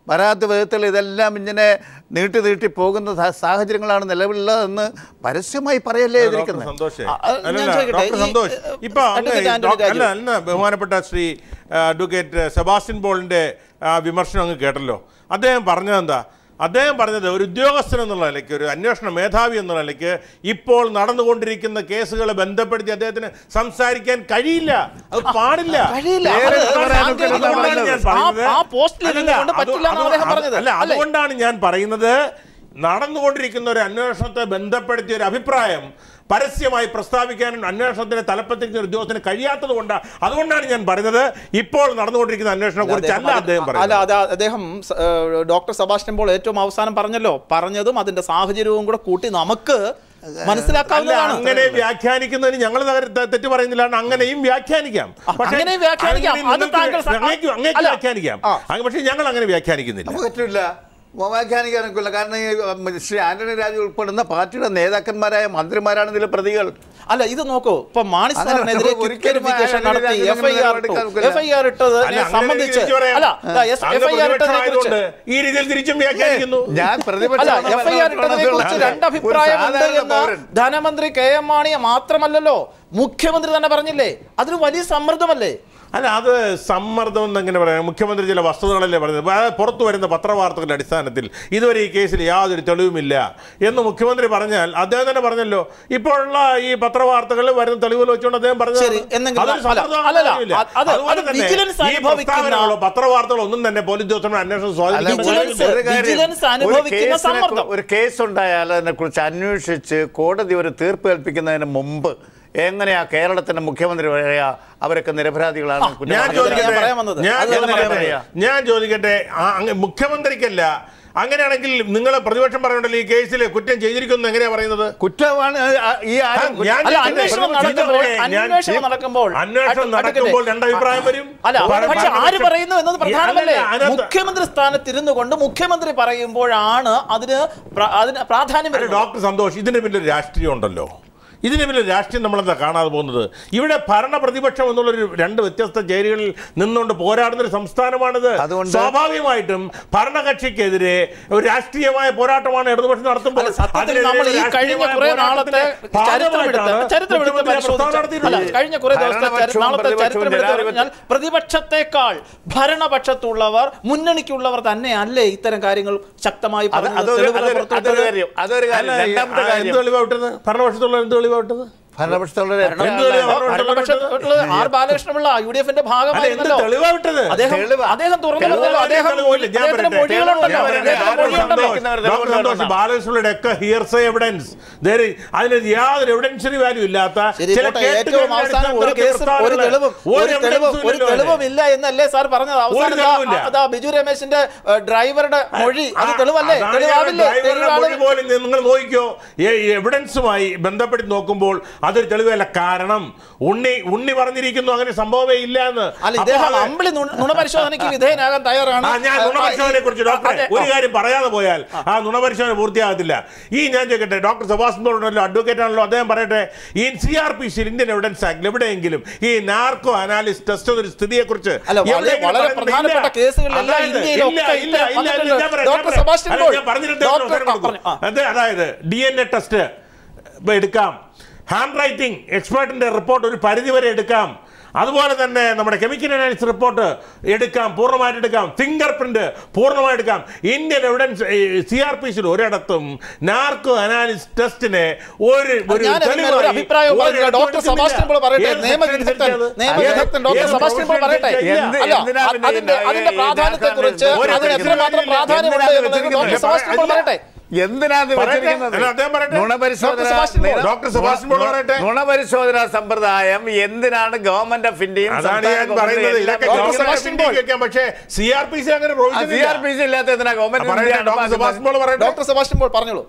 C: വരാത്ത വിധത്തിൽ ഇതെല്ലാം ഇങ്ങനെ നീട്ടി നീട്ടി പോകുന്ന സാ- സാഹചര്യങ്ങളാണ് നിലവിലുള്ളതെന്ന് പരസ്യമായി പറയല്ലേ
B: ഡോക്ടർ
C: ഇരിക്കുന്നത്
B: സന്തോഷേ
A: ആ, ആ, ഞാൻ
B: അല്ലല്ല,
A: ചോദിക്കട്ടെ,
B: ഡോക്ടർ
A: ഈ,
B: സന്തോഷ്
A: ഏ,
B: ഇപ്പൊ അങ്ങ്
A: അഡ്വക്കേറ്റ് ആന്റണി
B: ഡോക്ടർ- അല്ല
A: രാജു.
B: അല്ല ബഹുമാനപ്പെട്ട ശ്രീ ആ, അഡ്വക്കേറ്റ് സെബാസ്റ്റ്യൻ പോളിന്റെ ആ, വിമർശനം അങ്ങ് കേട്ടല്ലോ അദ്ദേഹം പറഞ്ഞത് എന്താ അദ്ദേഹം പറഞ്ഞത് ഒരു ഉദ്യോഗസ്ഥൻ എന്നുള്ള നിലയ്ക്ക് ഒരു അന്വേഷണ മേധാവി എന്നുള്ള നിലയ്ക്ക് ഇപ്പോൾ നടന്നുകൊണ്ടിരിക്കുന്ന കേസുകളെ ബന്ധപ്പെടുത്തി അദ്ദേഹത്തിന് സംസാരിക്കാൻ കഴിയില്ല അത് പാടില്ല
A: കഴിയില്ല.
C: നേരെ
A: അത്
C: പറയാനൊക്കെ
A: സാങ്കേതിക
C: ഉള്ള
A: കൊണ്ടാണ്
C: പറഞ്ഞത്.
A: ഞാൻ പറഞ്ഞത്. ആ- ആ പോസ്റ്റിൽ
B: അല്ലല്ല,
A: ഇരുന്നുകൊണ്ട്
B: അത്
A: പറ്റില്ല എന്നാണ് അദ്ദേഹം
B: അത്
A: പറഞ്ഞത്.
B: അല്ല
A: അല്ലേ?
B: അതുകൊണ്ടാണ് ഞാൻ പറയുന്നത് നടന്നുകൊണ്ടിരിക്കുന്ന ഒരു അന്വേഷണത്തെ ബന്ധപ്പെടുത്തിയ ഒരു അഭിപ്രായം പരസ്യമായി പ്രസ്താവിക്കാനും അന്വേഷണത്തിന്റെ തലപ്പത്തിരിക്കുന്ന ഒരു ഉദ്യോഗസ്ഥന് കഴിയാത്തത് കൊണ്ടാണ് അതുകൊണ്ടാണ് ഞാൻ പറഞ്ഞത് ഇപ്പോൾ നടന്നുകൊണ്ടിരിക്കുന്ന അന്വേഷണത്തെ കുറിച്ചല്ല അദ്ദേഹം
A: അല്ല
B: പറയുന്നത്
A: അത് അദ്ദേഹം സ- ഏഹ് ഡോക്ടർ സെബാസ്റ്റ്യൻ പോൾ ഏറ്റവും അവസാനം പറഞ്ഞല്ലോ പറഞ്ഞതും അതിന്റെ സാഹചര്യവും കൂടെ കൂട്ടി നമുക്ക്
B: അല്ല
A: മനസ്സിലാക്കാവുന്നതാണ്
B: അങ്ങനെ വ്യാഖ്യാനിക്കുന്നതിന് ഞങ്ങൾ തെറ്റ് പറയുന്നില്ല അങ്ങനെയും വ്യാഖ്യാനിക്കാം പക്ഷേ
A: അങ്ങനെയും വ്യാഖ്യാനിക്കാം.
B: അങ്ങനെ
A: അത്
B: നിങ്ങൾക്ക്
A: താങ്കൾ സ-
B: അങ്ങേക്ക് അങ്ങേക്ക്
A: അല്ല.
B: വ്യാഖ്യാനിക്കാം
A: ആ.
B: അങ്ങ് പക്ഷേ ഞങ്ങൾ അങ്ങനെ വ്യാഖ്യാനിക്കുന്നില്ല
C: നമുക്ക് പറ്റില്ല വ്യാഖ്യാനിക്കാനൊക്കില്ല കാരണം ഈ ഉം, ശ്രീ ആന്റണി രാജു ഉൾപ്പെടുന്ന പാർട്ടിയുടെ നേതാക്കന്മാരായ മന്ത്രിമാരാണ് ഇതിലെ പ്രതികൾ
A: അല്ല ഇത് നോക്കൂ ഇപ്പൊ മാണി
C: അങ്ങനെ
A: സാറിനെതിരെ
C: ഒരിക്കലും
A: ക്ലിയറിഫിക്കേഷൻ
C: അങ്ങനെ
A: നടത്തി
C: അങ്ങനെ
A: എഫ്ഐആർ
C: നിലപാടെടുക്കാൻ
A: ഇട്ടു
C: ഒക്കില്ല.
A: എഫ്ഐആർ ഇട്ടതിനെ
B: അല്ല, അങ്ങനെ
A: സംബന്ധിച്ച്
B: തിരിച്ചു പറയാം.
A: അല്ല
B: അങ്ങ്
A: എഫ്ഐആർ ഇട്ടതിനെ കുറിച്ച്
B: പ്രതിപക്ഷമായതുകൊണ്ട് ഈ രീതിയിൽ തിരിച്ചും വ്യാഖ്യാനിക്കുന്നു
C: ഞാൻ പ്രതിപക്ഷ
A: അല്ല എഫ്ഐആർ ഇട്ടതിനെ കുറിച്ച് രണ്ട് അഭിപ്രായമുണ്ട് എന്ന് ധനമന്ത്രി കെ എം മാണിയെ മാത്രമല്ലല്ലോ മുഖ്യമന്ത്രി തന്നെ പറഞ്ഞില്ലേ അതൊരു വലിയ സമ്മർദ്ദമല്ലേ
B: അല്ല അത് സമ്മർദ്ദം എന്നെങ്ങനെ പറയാം മുഖ്യമന്ത്രി ചില വസ്തുതകളല്ലേ പറഞ്ഞത് ആ പുറത്തു വരുന്ന പത്രവാർത്തകളുടെ അടിസ്ഥാനത്തിൽ ഇതുവരെ ഈ കേസിൽ യാതൊരു തെളിവുമില്ല എന്ന് മുഖ്യമന്ത്രി പറഞ്ഞാൽ അദ്ദേഹം തന്നെ പറഞ്ഞല്ലോ ഇപ്പോഴുള്ള ഈ പത്രവാർത്തകളിൽ വരുന്ന തെളിവുകൾ വെച്ചുകൊണ്ട് അദ്ദേഹം പറഞ്ഞത്
A: ശരി, എന്നെങ്കിലും
B: അതൊരു
A: അല്ല,
B: സമ്മർദ്ദമാണെന്ന്
A: അല്ലല്ല,
B: അറിയില്ല.
A: അത് അത്
B: അതുപോലെ
A: അത്
B: തന്നെ
A: വിജിലൻസ്
B: ഈ
A: അനുഭവിക്കുന്ന-
B: പ്രസ്താവനകളോ പത്രവാർത്തകളോ ഒന്നും തന്നെ പോലീസ് ഉദ്യോഗസ്ഥരുടെ അന്വേഷണം സ്വാധീനിക്കാൻ
A: വിജിലൻസ്
B: പോകുന്നില്ല.
C: ഒരു കാര്യം,
A: വിജിലൻസ്
C: ഒരു
A: അനുഭവിക്കുന്ന
C: കേസിനെ-
A: സമ്മർദ്ദം.
C: ഒരു കേസ് ഉണ്ടായാൽ അതിനെക്കുറിച്ച് അന്വേഷിച്ച് കോടതി ഒരു തീർപ്പ് കൽപ്പിക്കുന്നതിന് മുമ്പ് എങ്ങനെയാ കേരളത്തിന്റെ മുഖ്യമന്ത്രി പറയാ അവരൊക്കെ നിരപരാധികളാണ്
B: ഞാൻ
C: കുറ്റവാളികളാണ്.
A: ചോദിക്കട്ടെ,
B: ചോദിക്കട്ടെ
A: പറയാൻ വന്നത്.
B: ഞാൻ
A: അത് ഞാൻ പറയാൻ
B: ചോദിക്കട്ടെ
C: വന്നത്.
B: ഞാൻ ചോദിക്കട്ടെ ആ, അങ്ങ് മുഖ്യമന്ത്രിക്കല്ല അങ്ങനെയാണെങ്കിൽ നിങ്ങൾ പ്രതിപക്ഷം പറയണ്ടല്ലോ ഈ കേസിൽ കുറ്റം ചെയ്തിരിക്കുന്നു എങ്ങനെയാ പറയുന്നത്
C: കുറ്റമാണ് ആ, ഈ ആരും
B: ഞാൻ
A: അല്ല
B: ചോദിക്കട്ടെ,
A: അന്വേഷണം
B: പ്രതിപക്ഷം
A: നടക്കുമ്പോൾ
B: ഞാൻ-
A: അന്വേഷണം നടക്കുമ്പോൾ
B: അന്വേഷണം
A: അഡ്വ-
B: നടക്കുമ്പോൾ
A: അഡ്വക്കേറ്റ്,
B: രണ്ടഭിപ്രായം വരും
A: അല്ല
B: പര-
A: പക്ഷെ ആര്
B: പരപക്ഷം-
A: പറയുന്നു എന്നത് പ്രധാനമല്ലേ
B: അല്ലല്ല, അതിനകത്ത്
A: മുഖ്യമന്ത്രി സ്ഥാനത്തിരുന്നു കൊണ്ട് മുഖ്യമന്ത്രി പറയുമ്പോഴാണ് അതിന് പ്ര- അതിന് പ്രാധാന്യം
B: അല്ല,
A: വരുന്നത്
B: ഡോക്ടർ സന്തോഷ് ഇതിന് പിന്നിൽ രാഷ്ട്രീയം ഉണ്ടല്ലോ ഇതിന് പിന്നിൽ രാഷ്ട്രീയം നമ്മളെന്താ കാണാതെ പോകുന്നത് ഇവിടെ ഭരണ പ്രതിപക്ഷം എന്നുള്ളൊരു രണ്ട് വ്യത്യസ്ത ചേരികളിൽ നിന്നുകൊണ്ട് പോരാടുന്ന ഒരു സംസ്ഥാനമാണിത്
C: അതുകൊണ്ട്
B: സ്വാഭാവികമായിട്ടും ഭരണകക്ഷിക്കെതിരെ ഒരു രാഷ്ട്രീയമായ പോരാട്ടമാണ് ഇടതുപക്ഷം നടത്തുമ്പോൾ
A: അല്ല, സത്യത്തിൽ
B: അതിനെതിരെ
A: നമ്മൾ ഈ
B: രാഷ്ട്രീയമായ
A: കഴിഞ്ഞ കുറെ നാളത്തെ
B: പോരാട്ടത്തിന്റെ
A: ചരിത്രമെടുത്ത്
B: ഭാഗമായിട്ടാണ്
A: ചരിത്രമെടുത്ത്
B: മുഖ്യമന്ത്രി ആ പ്രസ്താവന
A: പരിശോധിച്ചാൽ അല്ല
B: നടത്തിയിട്ടുള്ളത്.
A: കഴിഞ്ഞ കുറെ ദിവസത്തെ ചരി-
C: ഭരണപക്ഷവും
A: നാളത്തെ
C: പ്രതിപക്ഷവും
A: ചരിത്രമെടുത്ത്
C: ജനാധിപത്യ-
A: പറഞ്ഞാൽ പ്രതിപക്ഷത്തെക്കാൾ ഭരണപക്ഷത്തുള്ളവർ മുന്നണിക്കുള്ളവർ തന്നെയല്ലേ ഇത്തരം കാര്യങ്ങൾ ശക്തമായി
C: അത്
A: പറഞ്ഞത്,
C: അതൊരു
A: തെളിവുകൾ
C: അതൊരു-
A: പുറത്തുവിട്ടത്?
C: അതൊരു കാര്യം അതൊരു
B: അല്ല,
C: കാര്യം
B: ഈ-
C: രണ്ടാമത്തെ
B: ആ, എന്ത്
C: കാര്യം
B: തെളിവാ വിട്ടത് ഭരണപക്ഷത്തുള്ള എന്ത് തെളിവാ വിട്ടത്
C: ഭരണപക്ഷത്തുള്ള
A: ഭരണം-
B: എന്ത് തെളിവാ?
A: ഭരണപക്ഷത്തുള്ളത് ആർ ബാലകൃഷ്ണപിള്ള യു ഡി എഫിന്റെ
B: അല്ല എന്ത്
A: ഭാഗമായിരുന്നല്ലോ
B: തെളിവാ വിട്ടത്
A: അദ്ദേഹം
C: തെളിവ്.
A: അദ്ദേഹം തുറന്നു
C: തെളിവ്
A: പറഞ്ഞല്ലോ അദ്ദേഹം
B: തെളിവില്ല, ഞാൻ
A: അദ്ദേഹത്തിന്റെ
B: പറയട്ടെ.
A: മൊഴികളുണ്ടല്ലോ
C: ഞാൻ പറയട്ടെ.
A: അദ്ദേഹത്തിന്റെ
C: ആരോടും
A: മൊഴിയുണ്ടല്ലോ
C: സന്തോഷിക്കുന്നവർ
B: ഡോക്ടർ
C: തെളിവുകൾ
B: സന്തോഷ്
C: കൊണ്ടുവരണം.
B: ബാലകൃഷ്ണയുടെ ഒക്കെ ഹിയർസേ എവിഡൻസ് അതിന് യാതൊരു എവിഡൻഷറി വാല്യൂ ഇല്ലാത്ത
A: ശരി
B: ചില
A: പോട്ടെ,
B: കേട്ടുകേൾവിയുടെ
A: ഏറ്റവും അവസാനം ഒരു
B: അടിസ്ഥാനത്തിൽ
A: കേസും ഒരു
B: പ്രസ്താവനകള്.
A: തെളിവും
B: ഒരു
A: ഒരു തെളിവും
B: evidence
A: ഒരു
B: ഇല്ലല്ലോ
A: തെളിവും
B: അതിന്.
A: ഇല്ല എന്നല്ലേ സാർ പറഞ്ഞത് അവസാനം ദാ-
B: തെളിവുമില്ല.
A: അതാ ബിജു രമേശിന്റെ ഏഹ്, ഡ്രൈവറുടെ മൊഴി അത്
B: ആ,
A: തെളിവല്ലേ
B: അതാണ്
A: തെളിവാവില്ലേ
B: ഞാൻ ഡ്രൈവറുടെ
A: തെളിവാണ്
B: മൊഴി പോലും നിങ്ങൾ നോക്കിക്കോ എവിഡൻസുമായി ബന്ധപ്പെട്ട് നോക്കുമ്പോൾ അതൊരു തെളിവല്ല കാരണം ഉണ്ണി ഉണ്ണി പറഞ്ഞിരിക്കുന്നു അങ്ങനെ സംഭവമേ ഇല്ല എന്ന്
A: അല്ല
B: അപ്പോ
A: ഇദ്ദേഹം
B: അത്
A: അമ്പിളി നുണ- നുണപരിശോധനയ്ക്ക് വിധേയനാകാൻ തയ്യാറാണ്
B: ആ ഞാൻ നുണപരിശോധനയെ കുറിച്ച് ഡോക്ടറെ
A: അതെ,
B: ഒരു
A: ആ.
B: കാര്യം പറയാതെ പോയാൽ ആ നുണപരിശോധന പൂർത്തിയാകത്തില്ല ഈ ഞാൻ ചോദിക്കട്ടെ ഡോക്ടർ സുഭാഷ് ഉണ്ടല്ലോ അഡ്വക്കേറ്റ് ആണല്ലോ അദ്ദേഹം പറയട്ടെ ഈ C R P C Indian evidence act എവിടെയെങ്കിലും ഈ നാർക്കോ അനാലിസ് ടെസ്റ്റ് ഒരു സ്ഥിതിയെ കുറിച്ച്
A: അല്ല, വളരെ- വളരെ പ്രധാനപ്പെട്ട കേസുകളിലെല്ലാം ഇന്ത്യയിലൊക്കെ ഇത്തരം വന്നിട്ടുണ്ട്. ഡോക്ടർ സെബാസ്റ്റ്യൻ പോൾ, ഡോക്ടർ- ആ, പറഞ്ഞു, ആ.
B: അതായത് ഡി എൻ എ ടെസ്റ്റ് എടുക്കാം ഹാൻഡ് റൈറ്റിംഗ് എക്സ്പേർട്ടിന്റെ റിപ്പോർട്ട് ഒരു പരിധിവരെ എടുക്കാം അതുപോലെ തന്നെ നമ്മുടെ കെമിക്കൽ അനാലിസിസ് റിപ്പോർട്ട് എടുക്കാം പൂർണ്ണമായിട്ട് എടുക്കാം ഫിംഗർ പ്രിന്റ് പൂർണ്ണമായി എടുക്കാം Indian evidence C R P സിയിൽ ഒരിടത്തും നാർക്കോ അനാലിസിസ് ടെസ്റ്റിനെ ഒരു ഒരു
A: ഞാൻ അതിന്മേൽ ഒരു
B: തെളിവായി
A: അഭിപ്രായം പറഞ്ഞില്ല.
B: ഒരിടത്തും
A: ഡോക്ടർ
B: എടുക്കുന്നില്ല.
A: സെബാസ്റ്റ്യൻ പോൾ പറയട്ടെ
B: ഏത്
A: നിയമവിദഗ്ധൻ
B: സെക്ഷൻ
A: നിയമവിദഗ്ധൻ ഡോക്ടർ
B: ഏത്
A: സെബാസ്റ്റ്യൻ പോൾ പറയട്ടെ
C: എന്ത്
A: അല്ല
C: എന്തിനാ പിന്നെ
A: അതിന്റെ
C: ഈ-
A: അതിന്റെ
C: ഈ
A: പ്രാധാന്യത്തെ കുറിച്ച്
C: ഒരു
A: അതിന് എത്രമാത്രം
B: എന്തിനാ
A: പ്രാധാന്യമുണ്ട്
C: ഇത്
A: എന്നുള്ളത് ഡോക്ടർ
C: വെച്ചിരിക്കുന്നത്?
A: സെബാസ്റ്റ്യൻ പോൾ പറയട്ടെ
C: എന്തിനാ ഇത്
B: പറയട്ടെ.
C: വെച്ചിരിക്കുന്നത്?
B: അല്ല, അദ്ദേഹം പറയട്ടെ.
C: നുണപരിശോധന
A: doctor Sebastian Paul.
B: Doctor Sebastian Paul പറയട്ടെ.
C: നുണപരിശോധന സമ്പ്രദായം എന്തിനാണ് ഗവൺമെന്റ് ഓഫ് ഇന്ത്യയും
B: അതാണ് ഞാൻ പറയുന്നത് ഇതൊക്കെ
A: ഡോക്ടർ
B: ഗവൺമെന്റ്
A: സെബാസ്റ്റ്യൻ
B: ഓഫ് ഇന്ത്യക്ക് വെക്കാം പക്ഷേ സി ആർ പി സി അങ്ങനെ provision
C: സി
B: ഇല്ല.
C: ആർ പി സി ഇല്ലാത്ത എന്തിനാ ഗവൺമെന്റ്
B: പറയട്ടെ,
C: ഇന്ത്യയാണ്
B: ഡോക്ടർ
C: പാകുന്നത്?
B: സുഭാഷ് പോൾ പറയട്ടെ.
A: ഡോക്ടർ സെബാസ്റ്റ്യൻ പോൾ പറഞ്ഞോളൂ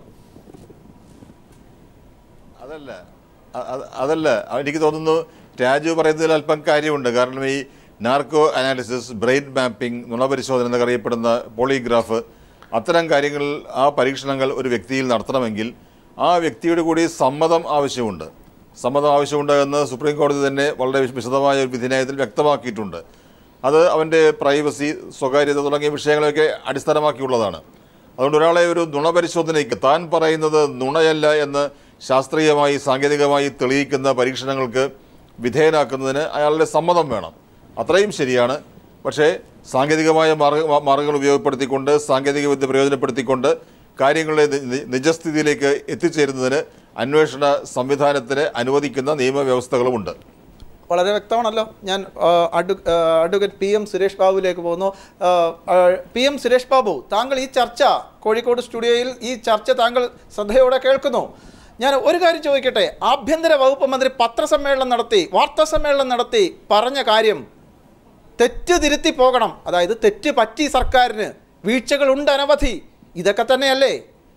D: അതല്ല അ- അ- അതല്ല എനിക്ക് തോന്നുന്നു രാജു പറയുന്നതിൽ അല്പം കാര്യമുണ്ട് കാരണം ഈ നാർക്കോ അനാലിസിസ് ബ്രെയിൻ മാപ്പിംഗ് നുണപരിശോധന എന്നൊക്കെ അറിയപ്പെടുന്ന പോളിഗ്രാഫ് അത്തരം കാര്യങ്ങൾ ആ പരീക്ഷണങ്ങൾ ഒരു വ്യക്തിയിൽ നടത്തണമെങ്കിൽ ആ വ്യക്തിയുടെ കൂടി സമ്മതം ആവശ്യമുണ്ട് സമ്മതം ആവശ്യമുണ്ട് എന്ന് സുപ്രീം കോടതി തന്നെ വളരെ വിശദമായ ഒരു വിധിന്യായത്തിൽ വ്യക്തമാക്കിയിട്ടുണ്ട് അത് അവൻ്റെ പ്രൈവസി സ്വകാര്യത തുടങ്ങിയ വിഷയങ്ങളെയൊക്കെ അടിസ്ഥാനമാക്കിയുള്ളതാണ് അതുകൊണ്ട് ഒരാളെ ഒരു നുണപരിശോധനയ്ക്ക് താൻ പറയുന്നത് നുണയല്ല എന്ന് ശാസ്ത്രീയമായി സാങ്കേതികമായി തെളിയിക്കുന്ന പരീക്ഷണങ്ങൾക്ക് വിധേയനാക്കുന്നതിന് അയാളുടെ സമ്മതം വേണം അത്രയും ശരിയാണ് പക്ഷേ സാങ്കേതികമായ മാർഗ മാർഗങ്ങൾ ഉപയോഗപ്പെടുത്തിക്കൊണ്ട് സാങ്കേതിക വിദ്യ പ്രയോജനപ്പെടുത്തിക്കൊണ്ട് കാര്യങ്ങളുടെ നി- നി- നിജസ്ഥിതിയിലേക്ക് എത്തിച്ചേരുന്നതിന് അന്വേഷണ സംവിധാനത്തിന് അനുവദിക്കുന്ന നിയമവ്യവസ്ഥകളുമുണ്ട്
A: വളരെ വ്യക്തമാണല്ലോ ഞാൻ ആ, അഡ്വ ആ, അഡ്വക്കേറ്റ് പി എം സുരേഷ് ബാബുവിലേക്ക് പോകുന്നു ആ, ആ, പി എം സുരേഷ് ബാബു താങ്കൾ ഈ ചർച്ച കോഴിക്കോട് സ്റ്റുഡിയോയിൽ ഈ ചർച്ച താങ്കൾ ശ്രദ്ധയോടെ കേൾക്കുന്നു ഞാൻ ഒരു കാര്യം ചോദിക്കട്ടെ ആഭ്യന്തര വകുപ്പ് മന്ത്രി പത്രസമ്മേളനം നടത്തി വാർത്താ സമ്മേളനം നടത്തി പറഞ്ഞ കാര്യം തെറ്റ് തിരുത്തി പോകണം അതായത് തെറ്റ് പറ്റി സർക്കാരിന് വീഴ്ചകളുണ്ട് അനവധി ഇതൊക്കെ തന്നെയല്ലേ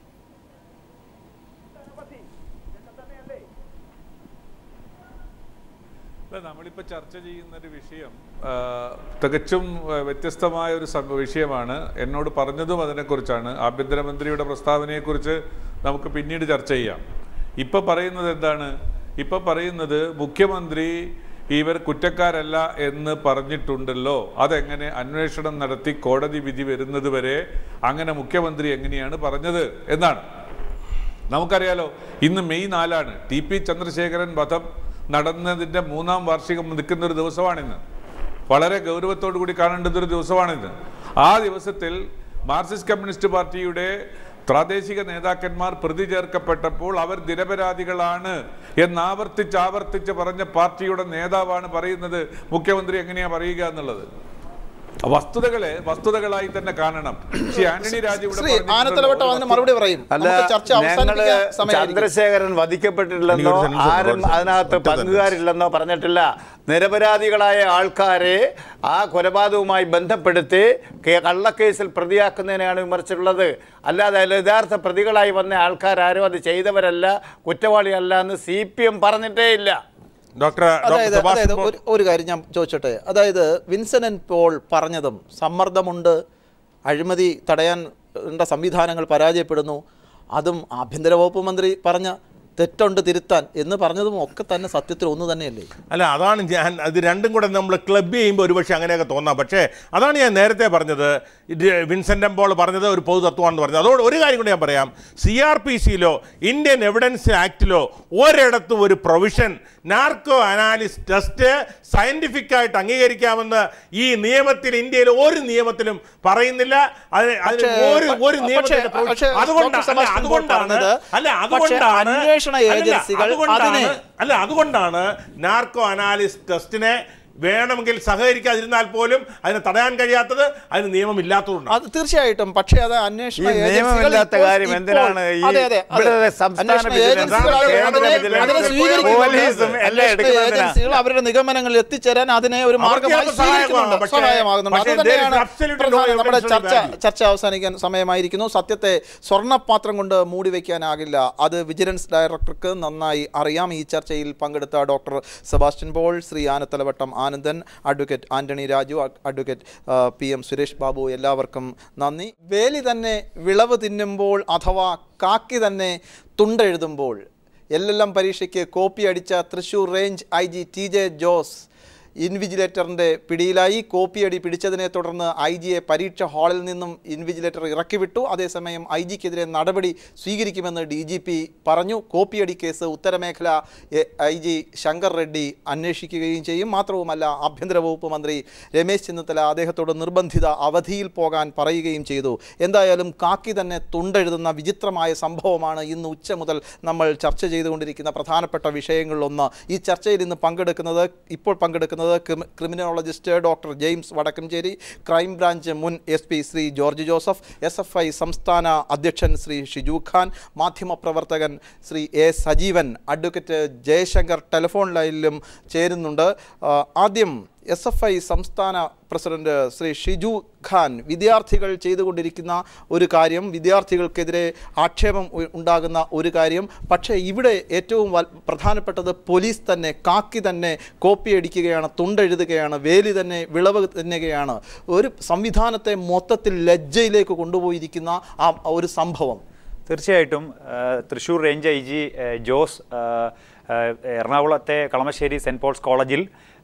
E: അല്ല നമ്മളിപ്പോൾ ചർച്ച ചെയ്യുന്ന ഒരു വിഷയം ആ, തികച്ചും ആ, വ്യത്യസ്തമായ ഒരു സംഭ- വിഷയമാണ് എന്നോട് പറഞ്ഞതും അതിനെക്കുറിച്ചാണ് ആഭ്യന്തരമന്ത്രിയുടെ പ്രസ്താവനയെക്കുറിച്ച് നമുക്ക് പിന്നീട് ചർച്ച ചെയ്യാം ഇപ്പം പറയുന്നത് എന്താണ് ഇപ്പം പറയുന്നത് മുഖ്യമന്ത്രി ഇവർ കുറ്റക്കാരല്ല എന്ന് പറഞ്ഞിട്ടുണ്ടല്ലോ അതെങ്ങനെ അന്വേഷണം നടത്തി കോടതി വിധി വരുന്നത് വരെ അങ്ങനെ മുഖ്യമന്ത്രി എങ്ങനെയാണ് പറഞ്ഞത് എന്നാണ് നമുക്കറിയാലോ ഇന്ന് മെയ് നാലാണ് ടി പി ചന്ദ്രശേഖരൻ വധം നടന്നതിൻ്റെ മൂന്നാം വാർഷികം നിൽക്കുന്ന ഒരു ദിവസമാണിന്ന് വളരെ ഗൗരവത്തോടു കൂടി കാണേണ്ടുന്ന ഒരു ദിവസമാണിന്ന് ആ ദിവസത്തിൽ മാർക്സിസ്റ്റ് കമ്മ്യൂണിസ്റ്റ് പാർട്ടിയുടെ പ്രാദേശിക നേതാക്കന്മാർ പ്രതി ചേർക്കപ്പെട്ടപ്പോൾ അവർ നിരപരാധികളാണ് എന്ന് ആവർത്തിച്ച് ആവർത്തിച്ച് പറഞ്ഞ പാർട്ടിയുടെ നേതാവാണ് പറയുന്നത് മുഖ്യമന്ത്രി എങ്ങനെയാ പറയുക എന്നുള്ളത് വസ്തുതകളെ വസ്തുതകളായി തന്നെ കാണണം ശ്രീ ആന്റണി രാജു ഇവിടെ
A: ശ്രീ
E: പറഞ്ഞിട്ടുണ്ടല്ലോ,
A: ആനത്തലവട്ടം അതിന്
E: വസ്തു-
A: മറുപടി പറയും
C: അല്ല
A: നമുക്ക് ചർച്ച
C: ഞങ്ങള്
A: അവസാനിപ്പിക്കാൻ സമയമായിരിക്കും
C: ചന്ദ്രശേഖരൻ വധിക്കപ്പെട്ടിട്ടില്ലെന്നോ
B: എനിക്കൊരു sentence
C: ആരും
B: ഉണ്ട്.
C: അതിനകത്ത്
B: ഒറ്റ sentence.
C: പങ്കുകാരില്ലെന്നോ പറഞ്ഞിട്ടില്ല നിരപരാധികളായ ആൾക്കാരെ ആ കൊലപാതകവുമായി ബന്ധപ്പെടുത്തി കേ- കള്ളക്കേസിൽ പ്രതിയാക്കുന്നതിനാണ് വിമർശിച്ചിട്ടുള്ളത് അല്ലാതെ അതിൽ യഥാർത്ഥ പ്രതികളായി വന്ന ആൾക്കാരും അത് ചെയ്തവരല്ല കുറ്റവാളിയല്ല എന്ന് സി പി എം പറഞ്ഞിട്ടേ ഇല്ല
B: ഡോക്ടർ ഡോക്ടർ
A: അതായത് അതായത്
B: സെബാസ്റ്റ്യൻ പോൾ-
A: ഒരു ഒരു കാര്യം ഞാൻ ചോദിച്ചോട്ടെ അതായത് വിൻസൻ പോൾ പറഞ്ഞതും സമ്മർദ്ദമുണ്ട് അഴിമതി തടയാൻ ഉണ്ട സംവിധാനങ്ങൾ പരാജയപ്പെടുന്നു അതും ആഭ്യന്തര വകുപ്പ് മന്ത്രി പറഞ്ഞ തെറ്റുണ്ട് തിരുത്താൻ എന്ന് പറഞ്ഞതും ഒക്കെ തന്നെ സത്യത്തിൽ ഒന്ന് തന്നെയല്ലേ
B: അല്ല അതാണ് ഞാൻ അത് രണ്ടും കൂടെ നമ്മൾ ക്ലബ് ചെയ്യുമ്പോൾ ഒരുപക്ഷെ അങ്ങനെയൊക്കെ തോന്നാം പക്ഷേ അതാണ് ഞാൻ നേരത്തെ പറഞ്ഞത് ഇത് വിൻസെൻ്റ് എംപോൾ പറഞ്ഞത് ഒരു പൊതു തത്വമാണെന്ന് പറഞ്ഞത് അതോട് ഒരു കാര്യം കൂടി ഞാൻ പറയാം സി ആർ പി സിയിലോ ഇന്ത്യൻ എവിഡൻസ് ആക്ടിലോ ഒരിടത്തും ഒരു provision narco analysis test scientific ആയിട്ട് അംഗീകരിക്കാമെന്ന് ഈ നിയമത്തിൽ ഇന്ത്യയിൽ ഒരു നിയമത്തിലും പറയുന്നില്ല അത് അതിന്
A: പക്ഷേ,
B: ഒരു ഒരു
A: പക്ഷേ,
B: നിയമത്തിന്റെ പ്രൊവിഷൻ-
A: പക്ഷേ,
B: അതുകൊണ്ടാണ്
A: ഡോക്ടർ
B: അല്ല,
A: സെബാസ്റ്റ്യൻ പോൾ
B: അതുകൊണ്ടാണ്
A: പറഞ്ഞത്
B: അല്ല
A: പക്ഷേ
B: അതുകൊണ്ടാണ്
A: അന്വേഷണ
B: അല്ലല്ല,
A: ഏജൻസികൾ
B: അതുകൊണ്ടാണ്
A: അതിനെ
B: അല്ല അതുകൊണ്ടാണ് നാർക്കോ അനാലിസ് ടെസ്റ്റിനെ വേണമെങ്കിൽ സഹകരിക്കാതിരുന്നാൽ പോലും അതിനെ തടയാൻ കഴിയാത്തത് അതിന് നിയമമില്ലാത്തതുകൊണ്ടാണ്
A: അത് തീർച്ചയായിട്ടും പക്ഷേ അത് അന്വേഷണ
C: ഈ
A: ഏജൻസികൾ
C: നിയമമില്ലാത്ത
A: ഇപ്പോൾ-
C: കാര്യം
A: ഇപ്പോൾ-
C: എന്തിനാണ് ഈ
A: അതെ, അതെ, അതെ.
C: ഇവിടെ സംസ്ഥാന
A: അന്വേഷണ
C: വിജിലൻസ്,
A: ഏജൻസികൾ അത്
C: കേന്ദ്ര
A: അതിനെ-
C: വിജിലൻസ്,
A: അതിനെ സ്വീകരിക്കുന്നുണ്ട്.
C: പോലീസും എല്ലാം
A: അന്വേഷണ
C: എടുക്കുന്നതിനാ.
A: ഏജൻസികൾ അവരുടെ നിഗമനങ്ങളിൽ എത്തിച്ചേരാൻ അതിനെ ഒരു
B: അവർക്ക്
A: മാർഗമായി
B: അത് സഹായകമാണ്.
A: സ്വീകരിക്കുന്നുണ്ട്
B: പക്ഷേ-
A: സഹായമാകുന്നുണ്ട് അത്
B: പക്ഷേ there is
A: തന്നെയാണ്
B: absolutely no
A: പ്രധാനം. നമ്മുടെ
B: evidence
A: ചർച്ച
B: value.
A: ചർച്ച അവസാനിക്കാൻ സമയമായിരിക്കുന്നു സത്യത്തെ സ്വർണ്ണപാത്രം കൊണ്ട് മൂടി വയ്ക്കാനാകില്ല അത് വിജിലൻസ് ഡയറക്ടർക്ക് നന്നായി അറിയാം ഈ ചർച്ചയിൽ പങ്കെടുത്ത doctor Sebastian Paul Shri Anathalavattom Anandan advocate Antony Raju അ- അഡ്വക്കേറ്റ് ആ, പി എം സുരേഷ് ബാബു എല്ലാവർക്കും നന്ദി വേലി തന്നെ വിളവ് തിന്നുമ്പോൾ അഥവാ കാക്കി തന്നെ തുണ്ടെഴുതുമ്പോൾ എൽ എൽ എം പരീക്ഷയ്ക്ക് കോപ്പി അടിച്ച Thrissur range I G T J Jose ഇൻവിജിലേറ്ററിൻ്റെ പിടിയിലായി കോപ്പിയടി പിടിച്ചതിനെ തുടർന്ന് ഐ ജിയെ പരീക്ഷ ഹാളിൽ നിന്നും ഇൻവിജിലേറ്റർ ഇറക്കിവിട്ടു അതേസമയം ഐ ജിക്കെതിരെ നടപടി സ്വീകരിക്കുമെന്ന് ഡി ജി പി പറഞ്ഞു കോപ്പിയടി കേസ് ഉത്തരമേഖല ഐ ജി ശങ്കർ റെഡ്ഡി അന്വേഷിക്കുകയും ചെയ്യും മാത്രവുമല്ല ആഭ്യന്തര വകുപ്പ് മന്ത്രി രമേശ് ചെന്നിത്തല അദ്ദേഹത്തോട് നിർബന്ധിത അവധിയിൽ പോകാൻ പറയുകയും ചെയ്തു എന്തായാലും കാക്കി തന്നെ തുണ്ടെഴുതുന്ന വിചിത്രമായ സംഭവമാണ് ഇന്ന് ഉച്ച മുതൽ നമ്മൾ ചർച്ച ചെയ്തുകൊണ്ടിരിക്കുന്ന പ്രധാനപ്പെട്ട വിഷയങ്ങളിലൊന്ന് ഈ ചർച്ചയിൽ ഇന്ന് പങ്കെടുക്കുന്നത് ഇപ്പോൾ പങ്കെടുക്കുന്നത് ക്രിമി- criminologist doctor James Vadakkanchery crime branch മുൻ S P Shri George Joseph S F I സംസ്ഥാന അധ്യക്ഷൻ ശ്രീ ഷിജു ഖാൻ മാധ്യമപ്രവർത്തകൻ Shri A Sajeevan advocate Jayasankar telephone ലൈനിലും ചേരുന്നുണ്ട് ആ, ആദ്യം എസ് എഫ് ഐ സംസ്ഥാന പ്രസിഡന്റ് ശ്രീ ഷിജു ഖാൻ വിദ്യാർത്ഥികൾ ചെയ്തുകൊണ്ടിരിക്കുന്ന ഒരു കാര്യം വിദ്യാർത്ഥികൾക്കെതിരെ ആക്ഷേപം ഉ- ഉണ്ടാകുന്ന ഒരു കാര്യം പക്ഷേ ഇവിടെ ഏറ്റവും വൽ- പ്രധാനപ്പെട്ടത് പോലീസ് തന്നെ കാക്കി തന്നെ കോപ്പി അടിക്കുകയാണ് തുണ്ടെഴുതുകയാണ് വേലി തന്നെ വിളവ് തന്നുകയാണ് ഒരു സംവിധാനത്തെ മൊത്തത്തിൽ ലജ്ജയിലേക്ക് കൊണ്ടുപോയിരിക്കുന്ന ആ ഒരു സംഭവം
F: തീർച്ചയായിട്ടും ആ, Thrissur range I G Jose ആ, ആ, എറണാകുളത്തെ കളമശ്ശേരി സെൻറ്റ് പോൾസ് കോളേജിൽ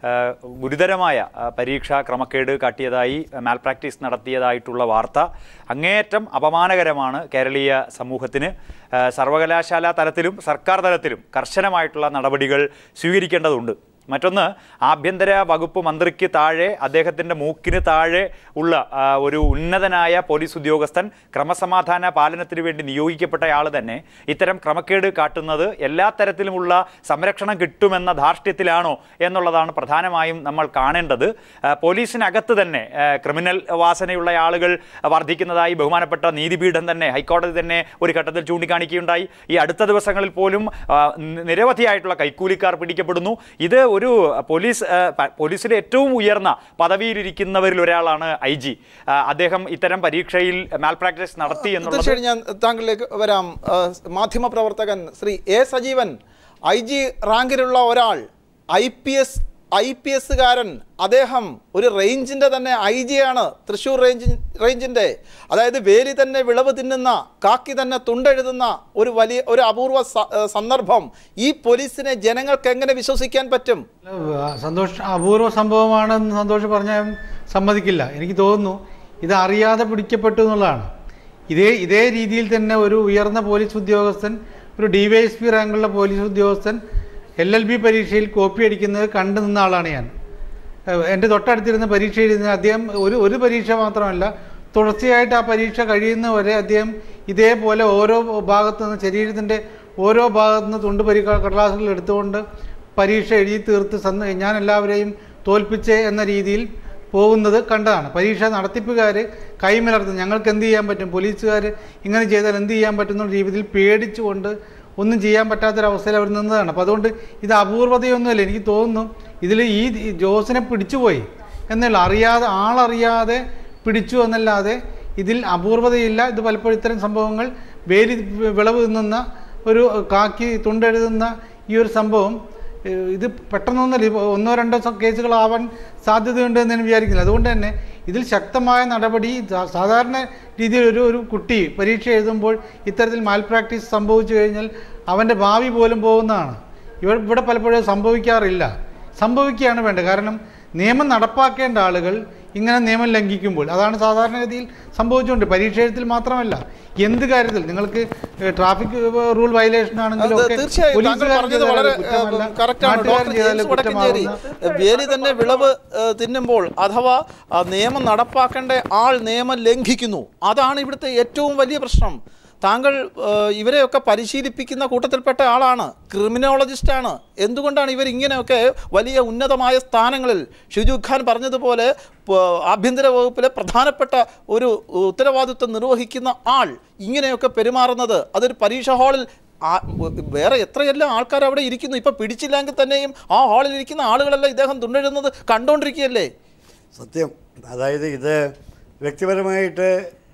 F: ഗുരുതരമായ ആ, പരീക്ഷാ ക്രമക്കേട് കാട്ടിയതായി മാൽ പ്രാക്ടീസ് നടത്തിയതായിട്ടുള്ള വാർത്ത അങ്ങേയറ്റം അപമാനകരമാണ് കേരളീയ സമൂഹത്തിന് ആ, സർവകലാശാല തലത്തിലും സർക്കാർ തലത്തിലും കർശനമായിട്ടുള്ള നടപടികൾ സ്വീകരിക്കേണ്ടതുണ്ട് മറ്റൊന്ന് ആഭ്യന്തര വകുപ്പ് മന്ത്രിക്ക് താഴെ അദ്ദേഹത്തിൻ്റെ മൂക്കിന് താഴെ ഉള്ള ആ, ഒരു ഉന്നതനായ പോലീസ് ഉദ്യോഗസ്ഥൻ ക്രമസമാധാന പാലനത്തിന് വേണ്ടി നിയോഗിക്കപ്പെട്ടയാൾ തന്നെ ഇത്തരം ക്രമക്കേട് കാട്ടുന്നത് എല്ലാ തരത്തിലുമുള്ള സംരക്ഷണം കിട്ടുമെന്ന ധാർഷ്ട്യത്തിലാണോ എന്നുള്ളതാണ് പ്രധാനമായും നമ്മൾ കാണേണ്ടത് ആ, പോലീസിനകത്ത് തന്നെ ആ, ക്രിമിനൽ വാസനയുള്ള ആളുകൾ വർദ്ധിക്കുന്നതായി ബഹുമാനപ്പെട്ട നീതിപീഠം തന്നെ ഹൈക്കോടതി തന്നെ ഒരു ഘട്ടത്തിൽ ചൂണ്ടിക്കാണിക്കുകയുണ്ടായി ഈ അടുത്ത ദിവസങ്ങളിൽ പോലും ആ, നി- നിരവധിയായിട്ടുള്ള കൈക്കൂലിക്കാർ പിടിക്കപ്പെടുന്നു ഇത് ഒരു പോലീസ് ആ, പ- പോലീസിലെ ഏറ്റവും ഉയർന്ന പദവിയിലിരിക്കുന്നവരിൽ ഒരാളാണ് ഐ ജി അദ്ദേഹം ഇത്തരം പരീക്ഷയിൽ മാൽ പ്രാക്ടീസ് നടത്തി എന്നുള്ളത്
A: തീർച്ചയായും ഞാൻ താങ്കളിലേക്ക് വരാം ആ, മാധ്യമപ്രവർത്തകൻ Shri A Sajeevan I G റാങ്കിലുള്ള ഒരാൾ I P S I P എസ്സുകാരൻ അദ്ദേഹം ഒരു റേഞ്ചിൻ്റെ തന്നെ ഐ ജിയാണ് തൃശ്ശൂർ റേഞ്ച് റേഞ്ചിൻ്റെ അതായത് വേലി തന്നെ വിളവ് തിന്നുന്ന കാക്കി തന്നെ തുണ്ടെഴുതുന്ന ഒരു വലിയ ഒരു അപൂർവ സ- ആ, സന്ദർഭം ഈ പോലീസിനെ ജനങ്ങൾക്ക് എങ്ങനെ വിശ്വസിക്കാൻ പറ്റും
G: സന്തോഷ് അപൂർവ സംഭവമാണെന്ന് സന്തോഷ് പറഞ്ഞാൽ സമ്മതിക്കില്ല എനിക്ക് തോന്നുന്നു ഇത് അറിയാതെ പിടിക്കപ്പെട്ടു എന്നുള്ളതാണ് ഇതേ ഇതേ രീതിയിൽ തന്നെ ഒരു ഉയർന്ന പോലീസ് ഉദ്യോഗസ്ഥൻ ഒരു ഡി വൈ എസ് പി റാങ്കുള്ള പോലീസ് ഉദ്യോഗസ്ഥൻ എൽ എൽ ബി പരീക്ഷയിൽ കോപ്പി അടിക്കുന്നത് കണ്ടു നിന്ന ആളാണ് ഞാൻ ഏഹ് എൻ്റെ തൊട്ടടുത്തിരുന്ന പരീക്ഷ എഴുതുന്ന അദ്ദേഹം ഒരു ഒരു പരീക്ഷ മാത്രമല്ല തുടർച്ചയായിട്ട് ആ പരീക്ഷ കഴിയുന്നവരെ അദ്ദേഹം ഇതേപോലെ ഓരോ ഭാഗത്തു നിന്ന് ശരീരത്തിൻ്റെ ഓരോ ഭാഗത്തു നിന്ന് തുണ്ട് പരി കടലാസുകൾ എടുത്തുകൊണ്ട് പരീക്ഷ എഴുതി തീർത്ത് സന്ന് ഞാൻ എല്ലാവരെയും തോൽപ്പിച്ചേ എന്ന രീതിയിൽ പോകുന്നത് കണ്ടതാണ് പരീക്ഷ നടത്തിപ്പുകാർ കൈമലർത്തും ഞങ്ങൾക്ക് എന്ത് ചെയ്യാൻ പറ്റും പോലീസുകാർ ഇങ്ങനെ ചെയ്താൽ എന്ത് ചെയ്യാൻ പറ്റുന്ന രീതിയിൽ പേടിച്ചുകൊണ്ട് ഒന്നും ചെയ്യാൻ പറ്റാത്തൊരവസ്ഥയിൽ അവർ നിന്നതാണ് അപ്പോൾ അതുകൊണ്ട് ഇത് അപൂർവതയൊന്നുമല്ല എനിക്ക് തോന്നുന്നു ഇതിൽ ഈ ഈ ജോസിനെ പിടിച്ചുപോയി എന്നല്ല അറിയാതെ ആളറിയാതെ പിടിച്ചു എന്നല്ലാതെ ഇതിൽ അപൂർവതയില്ല ഇത് പലപ്പോഴും ഇത്തരം സംഭവങ്ങൾ വേലി വിളവ് തിന്നുന്ന ഒരു കാക്കി തുണ്ടെഴുതുന്ന ഈ ഒരു സംഭവം ഏഹ് ഇത് പെട്ടെന്നൊന്നല്ല ഇത് ഒന്നോ രണ്ടോ സ- കേസുകളാവാൻ സാധ്യതയുണ്ട് എന്ന് ഞാൻ വിചാരിക്കുന്നില്ല അതുകൊണ്ട് തന്നെ ഇതിൽ ശക്തമായ നടപടി സാ- സാധാരണ രീതിയിൽ ഒരു ഒരു കുട്ടി പരീക്ഷ എഴുതുമ്പോൾ ഇത്തരത്തിൽ മാൽ പ്രാക്ടീസ് സംഭവിച്ചു കഴിഞ്ഞാൽ അവൻ്റെ ഭാവി പോലും പോകുന്നതാണ് ഇവ ഇവിടെ പലപ്പോഴും അത് സംഭവിക്കാറില്ല സംഭവിക്കുകയാണ് വേണ്ടത് കാരണം നിയമം നടപ്പാക്കേണ്ട ആളുകൾ ഇങ്ങനെ നിയമം ലംഘിക്കുമ്പോൾ അതാണ് സാധാരണഗതിയിൽ സംഭവിച്ചുകൊണ്ട് പരീക്ഷ എഴുത്തിൽ മാത്രമല്ല എന്ത് കാര്യത്തിൽ നിങ്ങൾക്ക് ട്രാഫിക് റൂൾ വയലേഷൻ ആണെങ്കിലും
A: അത്
G: ഒക്കെ
A: തീർച്ചയായും താങ്കൾ
G: പോലീസുകാരൻ
A: പറഞ്ഞത്
G: ചെയ്താൽ
A: വളരെ
G: അത് കുറ്റമല്ല.
A: കറക്റ്റാണ്
G: നാട്ടുകാരൻ
A: ഡോക്ടർ
G: ചെയ്താൽ
A: ജെയിംസ് വടക്കഞ്ചേരി
G: കുറ്റമാകുന്ന
A: വേലി തന്നെ വിളവ് ഏഹ്, തിന്നുമ്പോൾ അഥവാ ആ നിയമം നടപ്പാക്കേണ്ട ആൾ നിയമം ലംഘിക്കുന്നു അതാണ് ഇവിടുത്തെ ഏറ്റവും വലിയ പ്രശ്നം താങ്കൾ ഏഹ്, ഇവരെയൊക്കെ പരിശീലിപ്പിക്കുന്ന കൂട്ടത്തിൽപ്പെട്ട ആളാണ് ക്രിമിനോളജിസ്റ്റാണ് എന്തുകൊണ്ടാണ് ഇവർ ഇങ്ങനെയൊക്കെ വലിയ ഉന്നതമായ സ്ഥാനങ്ങളിൽ ഷിജു ഖാൻ പറഞ്ഞതുപോലെ പ- ആഭ്യന്തര വകുപ്പിലെ പ്രധാനപ്പെട്ട ഒരു ഉത്തരവാദിത്വം നിർവഹിക്കുന്ന ആൾ ഇങ്ങനെയൊക്കെ പെരുമാറുന്നത് അതൊരു പരീക്ഷ ഹാളിൽ ആ- വേറെ എത്രയെല്ലാം ആൾക്കാർ അവിടെ ഇരിക്കുന്നു ഇപ്പൊ പിടിച്ചില്ലെങ്കിൽ തന്നെയും ആ ഹാളിൽ ഇരിക്കുന്ന ആളുകളെല്ലാം ഇദ്ദേഹം തുണ്ടെഴുതുന്നത് കണ്ടോണ്ടിരിക്കുകയല്ലേ
H: സത്യം അതായത് ഇത് വ്യക്തിപരമായിട്ട്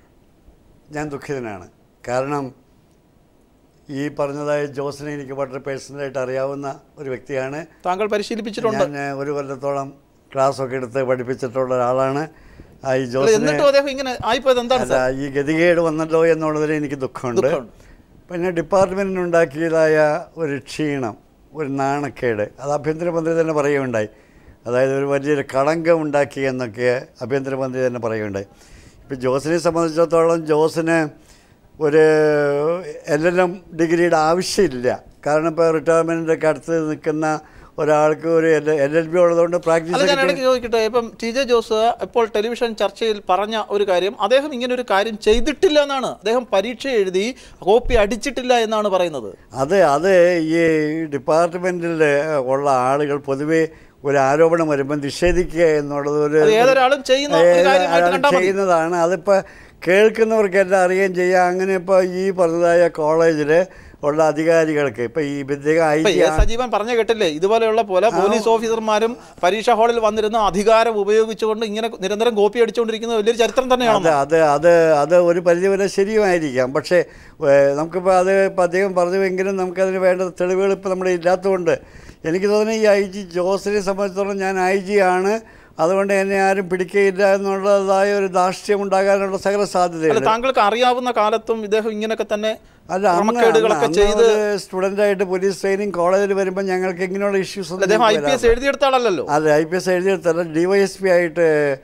H: ഞാൻ ദുഃഖിതനാണ് കാരണം ഈ പറഞ്ഞതായ ജോസിനെ എനിക്ക് വളരെ പേഴ്സണലായിട്ട് അറിയാവുന്ന ഒരു വ്യക്തിയാണ്
A: താങ്കൾ പരിശീലിപ്പിച്ചിട്ടുണ്ട്
H: ഞാൻ ഒരു കൊല്ലത്തോളം ക്ലാസ് ഒക്കെ എടുത്ത് പഠിപ്പിച്ചിട്ടുള്ള ഒരാളാണ് ആ ഈ
A: അല്ല,
H: ജോസിനെ
A: എന്നിട്ടും അദ്ദേഹം ഇങ്ങനെ ആയിപ്പോയത് എന്താണ്
H: അല്ല
A: സാർ
H: ഈ ഗതികേട് വന്നല്ലോ എന്നുള്ളതിൽ എനിക്ക് ദുഃഖമുണ്ട്
A: ദുഃഖമുണ്ട്.
H: പിന്നെ ഡിപ്പാർട്ട്മെൻറ്റിനുണ്ടാക്കിയതായ ഒരു ക്ഷീണം ഒരു നാണക്കേട് അത് ആഭ്യന്തരമന്ത്രി തന്നെ പറയുകയുണ്ടായി അതായത് ഒരു വലിയൊരു കളങ്കം ഉണ്ടാക്കി എന്നൊക്കെ ആഭ്യന്തരമന്ത്രി തന്നെ പറയുകയുണ്ടായി ഇപ്പം ജോസിനെ സംബന്ധിച്ചിടത്തോളം ജോസിന് ഒരു എൽ എൽ എം ഡിഗ്രിയുടെ ആവശ്യമില്ല കാരണം ഇപ്പോൾ റിട്ടയർമെൻറ്റിൻ്റെ ഒക്കെ അടുത്ത് നിൽക്കുന്ന ഒരാൾക്ക് ഒരു എൽ എൽ എൽ ബി ഉള്ളതുകൊണ്ട്
A: അത്
H: പ്രാക്ടീസ്
A: ഞാൻ ഇടയ്ക്ക് ചോദിക്കട്ടെ ഇപ്പം ടി ജെ ജോസ് ഇപ്പോൾ ടെലിവിഷൻ ചർച്ചയിൽ പറഞ്ഞ ഒരു കാര്യം അദ്ദേഹം ഇങ്ങനെ ഒരു കാര്യം ചെയ്തിട്ടില്ല എന്നാണ് അദ്ദേഹം പരീക്ഷ എഴുതി കോപ്പി അടിച്ചിട്ടില്ല എന്നാണ് പറയുന്നത്
H: അത് അത് ഈ ഡിപ്പാർട്ട്മെൻറ്റിൽ ഉള്ള ആളുകൾ പൊതുവേ ഒരു ആരോപണം വരുമ്പോൾ നിഷേധിക്കുക എന്നുള്ളത് ഒരു
A: അത് ഏതൊരാളും ചെയ്യുന്ന ഒരു
H: ഏത്
A: കാര്യമായിട്ട്
H: ആളും
A: കണ്ടാൽ മതി.
H: ചെയ്യുന്നതാണ് അതിപ്പോൾ കേൾക്കുന്നവർക്കെല്ലാം അറിയുകയും ചെയ്യാം അങ്ങനെ ഇപ്പോൾ ഈ പറഞ്ഞതായ കോളേജിൽ ഉള്ള അധികാരികൾക്ക് ഇപ്പം ഈ വിദ്യ ഐ
A: ഇപ്പൊ
H: ടി
A: എ സജീവൻ പറഞ്ഞ കേട്ടില്ലേ ഇതുപോലെയുള്ള പോലെ പോലീസ് ഓഫീസർമാരും പരീക്ഷാ ഹാളിൽ വന്നിരുന്ന അധികാരം ഉപയോഗിച്ചുകൊണ്ട് ഇങ്ങനെ നിരന്തരം കോപ്പി അടിച്ചുകൊണ്ടിരിക്കുന്ന വലിയൊരു ചരിത്രം
H: അത്
A: തന്നെയാണ്
H: അത് അത് അത് ഒരു പരിധിവരെ ശരിയുമായിരിക്കാം പക്ഷേ ഏഹ്, നമുക്കിപ്പോൾ അത് ഇപ്പം അദ്ദേഹം പറഞ്ഞുവെങ്കിലും നമുക്കതിന് വേണ്ട തെളിവുകൾ ഇപ്പോൾ നമ്മുടെ ഇല്ലാത്തതുകൊണ്ട് എനിക്ക് തോന്നുന്നു ഈ ഐ ജി ജോസിനെ സംബന്ധിച്ചിടത്തോളം ഞാൻ ഐ ജി ആണ് അതുകൊണ്ട് എന്നെ ആരും പിടിക്കുകയില്ല എന്നുള്ളതായ ഒരു ധാർഷ്ട്യം ഉണ്ടാകാനുള്ള സകല
A: അല്ല
H: സാധ്യതയുണ്ട്
A: താങ്കൾക്ക് അറിയാവുന്ന കാലത്തും ഇദ്ദേഹം ഇങ്ങനെയൊക്കെ തന്നെ
H: അല്ല അന്ന്
A: ക്രമക്കേടുകളൊക്കെ ചെയ്ത്
H: സ്റ്റുഡൻ്റ് ആയിട്ട് പോലീസ് ട്രെയിനിങ് കോളേജിൽ വരുമ്പോൾ ഞങ്ങൾക്ക് ഇങ്ങനെയുള്ള ഇഷ്യൂസ്
A: അദ്ദേഹം ഐ പി എസ് എഴുതിയെടുത്ത ആളല്ലല്ലോ
H: അതെ ഐ പി എസ് എഴുതിയെടുത്തല്ല ഡി വൈ എസ് പി ആയിട്ട്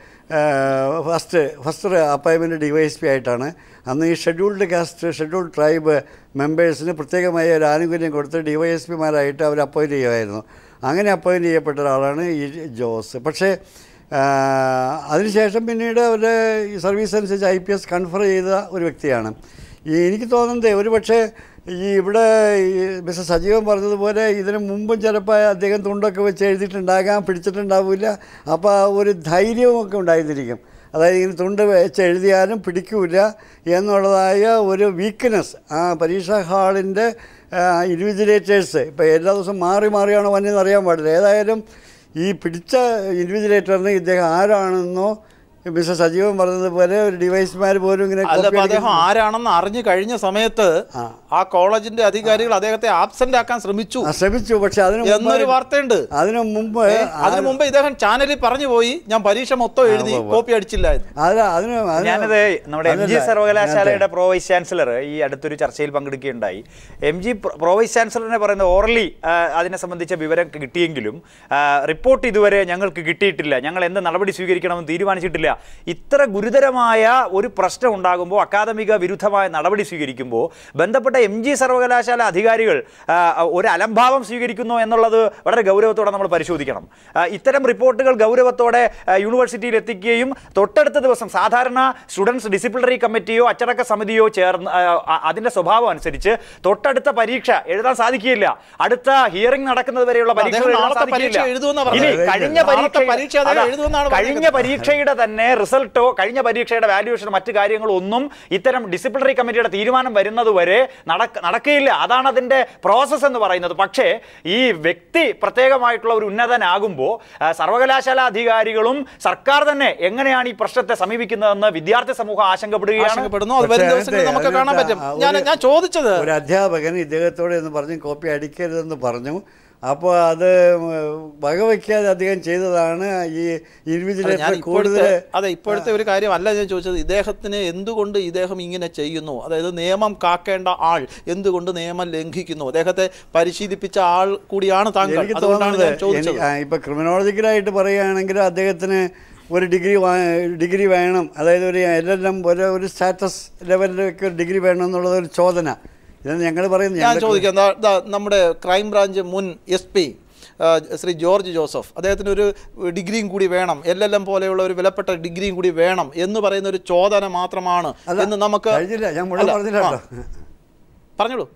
H: first first appointment D Y S P ആയിട്ടാണ് അന്ന് ഈ ഷെഡ്യൂൾഡ് കാസ്റ്റ് ഷെഡ്യൂൾഡ് ട്രൈബ് മെമ്പേഴ്സിന് പ്രത്യേകമായ ഒരു ആനുകൂല്യം കൊടുത്ത് ഡി വൈ എസ് പിമാരായിട്ട് അവർ അപ്പോയിൻറ്റ് ചെയ്യുമായിരുന്നു അങ്ങനെ അപ്പോയിൻറ്റ് ചെയ്യപ്പെട്ട ഒരാളാണ് ഈ ജോസ് പക്ഷേ ആ, അതിനുശേഷം പിന്നീട് അവരുടെ ഈ സർവീസ് അനുസരിച്ച് ഐ പി എസ് കൺഫർ ചെയ്ത ഒരു വ്യക്തിയാണ് ഈ എനിക്ക് തോന്നുന്നത് ഒരു പക്ഷേ ഈ ഇവിടെ ഈ മിസ്റ്റർ സജീവൻ പറഞ്ഞതുപോലെ ഇതിന് മുമ്പും ചിലപ്പോൾ അദ്ദേഹം തുണ്ടൊക്കെ വെച്ച് എഴുതിയിട്ടുണ്ടാകാം പിടിച്ചിട്ടുണ്ടാവില്ല അപ്പോൾ ആ ഒരു ധൈര്യവുമൊക്കെ ഉണ്ടായിരുന്നിരിക്കും അതായത് ഇങ്ങനെ തുണ്ട് വെച്ച് എഴുതിയാലും പിടിക്കൂല എന്നുള്ളതായ ഒരു വീക്ക്നെസ് ആ പരീക്ഷാ ഹാളിൻ്റെ ഇൻവിജിലേറ്റേഴ്സ് ഇപ്പോൾ എല്ലാ ദിവസവും മാറി മാറിയാണോ വന്നതെന്ന് അറിയാൻ പാടില്ല ഏതായാലും ഈ പിടിച്ച ഇൻവിജിലേറ്ററിന് ഇദ്ദേഹം ആരാണെന്നോ മിസ്റ്റർ സജീവൻ പറഞ്ഞതുപോലെ ഒരു ഡിവൈസ്മാർ പോലും ഇങ്ങനെ
A: അല്ല
H: copy
A: അപ്പൊ അദ്ദേഹം
H: അടിക്കുന്നു.
A: ആരാണെന്ന് അറിഞ്ഞു കഴിഞ്ഞ സമയത്ത്
H: ആ.
A: ആ കോളേജിന്റെ അധികാരികൾ അദ്ദേഹത്തെ ആബ്സെന്റ് ആക്കാൻ ശ്രമിച്ചു
H: ആ, ശ്രമിച്ചു പക്ഷെ അതിന് മുമ്പ്
A: എന്നൊരു വാർത്തയുണ്ട്
H: അതിനു മുമ്പ്
A: ഏ, അതിനു മുമ്പ് ഇദ്ദേഹം ചാനലിൽ പറഞ്ഞു പോയി ഞാൻ പരീക്ഷ മൊത്തം എഴുതി കോപ്പി അടിച്ചില്ലായിരുന്നു
H: അത് അതിന് അതിന്
F: ഞാനത് നമ്മുടെ എം ജി
H: അതല്ല,
F: സർവകലാശാലയുടെ പ്രോ വൈസ് ചാൻസലർ ഈ അടുത്തൊരു ചർച്ചയിൽ പങ്കെടുക്കുകയുണ്ടായി എം ജി പ്രോ വൈസ് ചാൻസലറിനെ പറയുന്ന ഓറലി അതിനെ സംബന്ധിച്ച വിവരം കിട്ടിയെങ്കിലും ആ, റിപ്പോർട്ട് ഇതുവരെ ഞങ്ങൾക്ക് കിട്ടിയിട്ടില്ല ഞങ്ങൾ എന്ത് നടപടി സ്വീകരിക്കണമെന്ന് തീരുമാനിച്ചിട്ടില്ല ഇത്ര ഗുരുതരമായ ഒരു പ്രശ്നം ഉണ്ടാകുമ്പോൾ അക്കാദമിക വിരുദ്ധമായ നടപടി സ്വീകരിക്കുമ്പോൾ ബന്ധപ്പെട്ട എം ജി സർവകലാശാല അധികാരികൾ ആ, ഒരു അലംഭാവം സ്വീകരിക്കുന്നു എന്നുള്ളത് വളരെ ഗൗരവത്തോടെ നമ്മൾ പരിശോധിക്കണം ആ, ഇത്തരം റിപ്പോർട്ടുകൾ ഗൗരവത്തോടെ ആ, യൂണിവേഴ്സിറ്റിയിൽ എത്തിക്കുകയും തൊട്ടടുത്ത ദിവസം സാധാരണ സ്റ്റുഡൻസ് ഡിസിപ്ലിനറി കമ്മിറ്റിയോ അച്ചടക്ക സമിതിയോ ചേർന്ന് ആ, ആ, അതിന്റെ സ്വഭാവം അനുസരിച്ച് തൊട്ടടുത്ത പരീക്ഷ എഴുതാൻ സാധിക്കുകയില്ല അടുത്ത ഹിയറിംഗ് നടക്കുന്നത് വരെയുള്ള
A: അദ്ദേഹം
F: പരീക്ഷകൾ എഴുതാൻ
A: നാളത്തെ പരീക്ഷ
F: സാധിക്കില്ല.
A: എഴുതുമെന്നാ
F: ഇനി
A: പറഞ്ഞത്.
F: കഴിഞ്ഞ
A: നാളത്തെ
F: പരീക്ഷ
A: പരീക്ഷ അദ്ദേഹം
F: അതാ,
A: എഴുതുമെന്നാണ്
F: കഴിഞ്ഞ
A: പറഞ്ഞേക്കുന്നത്.
F: പരീക്ഷയുടെ തന്നെ റിസൾട്ടോ കഴിഞ്ഞ പരീക്ഷയുടെ വാല്യുവേഷൻ മറ്റു കാര്യങ്ങളോ ഒന്നും ഇത്തരം ഡിസിപ്ലിനറി കമ്മിറ്റിയുടെ തീരുമാനം വരുന്നത് വരെ നടക്ക നടക്കുകയില്ല അതാണ് അതിന്റെ പ്രോസസ്സ് എന്ന് പറയുന്നത് പക്ഷേ ഈ വ്യക്തി പ്രത്യേകമായിട്ടുള്ള ഒരു ഉന്നതനാകുമ്പോൾ ആ, സർവകലാശാല അധികാരികളും സർക്കാർ തന്നെ എങ്ങനെയാണ് ഈ പ്രശ്നത്തെ സമീപിക്കുന്നതെന്ന് വിദ്യാർത്ഥി സമൂഹം ആശങ്കപ്പെടുകയാണ്
A: ആശങ്കപ്പെടുന്നു അത് വരും
H: പക്ഷേ
A: ദിവസങ്ങളിൽ നമുക്ക്
H: അതിനകത്ത്
A: കാണാൻ പറ്റും
H: ആ ഒരു-
A: ഞാൻ ഞാൻ ചോദിച്ചത്
H: ഒരു അധ്യാപകൻ ഇദ്ദേഹത്തോട് എന്ന് പറഞ്ഞ് കോപ്പി അടിക്കരുതെന്ന് പറഞ്ഞു അപ്പോൾ അത് വകവയ്ക്കാതെ അദ്ദേഹം ചെയ്തതാണ് ഈ
A: അല്ല, ഞാൻ
H: ഇൻവിജിലേറ്റർ
A: ഇപ്പോഴത്തെ
H: കൂടുതൽ
A: അതെ ഇപ്പോഴത്തെ ഒരു കാര്യമല്ല ഞാൻ ചോദിച്ചത് ഇദ്ദേഹത്തിന് എന്തുകൊണ്ട് ഇദ്ദേഹം ഇങ്ങനെ ചെയ്യുന്നു അതായത് നിയമം കാക്കേണ്ട ആൾ എന്തുകൊണ്ട് നിയമം ലംഘിക്കുന്നു അദ്ദേഹത്തെ പരിശീലിപ്പിച്ച ആൾ കൂടിയാണ് താങ്കൾ
H: എനിക്ക്
A: അതുകൊണ്ടാണ്
H: തോന്നുന്നത്
A: ഞാൻ ചോദിച്ചത്
H: എനിക്ക് ആ, ഇപ്പൊ ക്രിമിനോളജിക്കലായിട്ട് പറയുകയാണെങ്കിൽ അദ്ദേഹത്തിന് ഒരു ഡിഗ്രി ഡിഗ്രി വേണം അതായത് ഒരു എൽ എൽ എം ഒരു ഒരു സ്റ്റാറ്റസ് ലെവലിലൊക്കെ ഒരു ഡിഗ്രി വേണം എന്നുള്ളത് ഒരു ചോദന ഇതാണ് ഞങ്ങൾ പറയുന്നത്
A: ഞാൻ
H: ഞങ്ങളുടെ
A: ചോദിക്കാം ദാ- ദാ നമ്മുടെ ക്രൈം ബ്രാഞ്ച് മുൻ S P Shri George Joseph അദ്ദേഹത്തിന് ഒരു ഡിഗ്രിയും കൂടി വേണം എൽ എൽ എം പോലെയുള്ള ഒരു വിലപ്പെട്ട ഡിഗ്രിയും കൂടി വേണം എന്ന് പറയുന്ന ഒരു ചോദന മാത്രമാണ്
H: അല്ല,
A: എന്ന് നമുക്ക്
H: കഴിഞ്ഞില്ല ഞാൻ മുഴുവൻ
A: അല്ല,
H: പറഞ്ഞില്ല
A: ആ,
H: കേട്ടോ
A: പറഞ്ഞോളൂ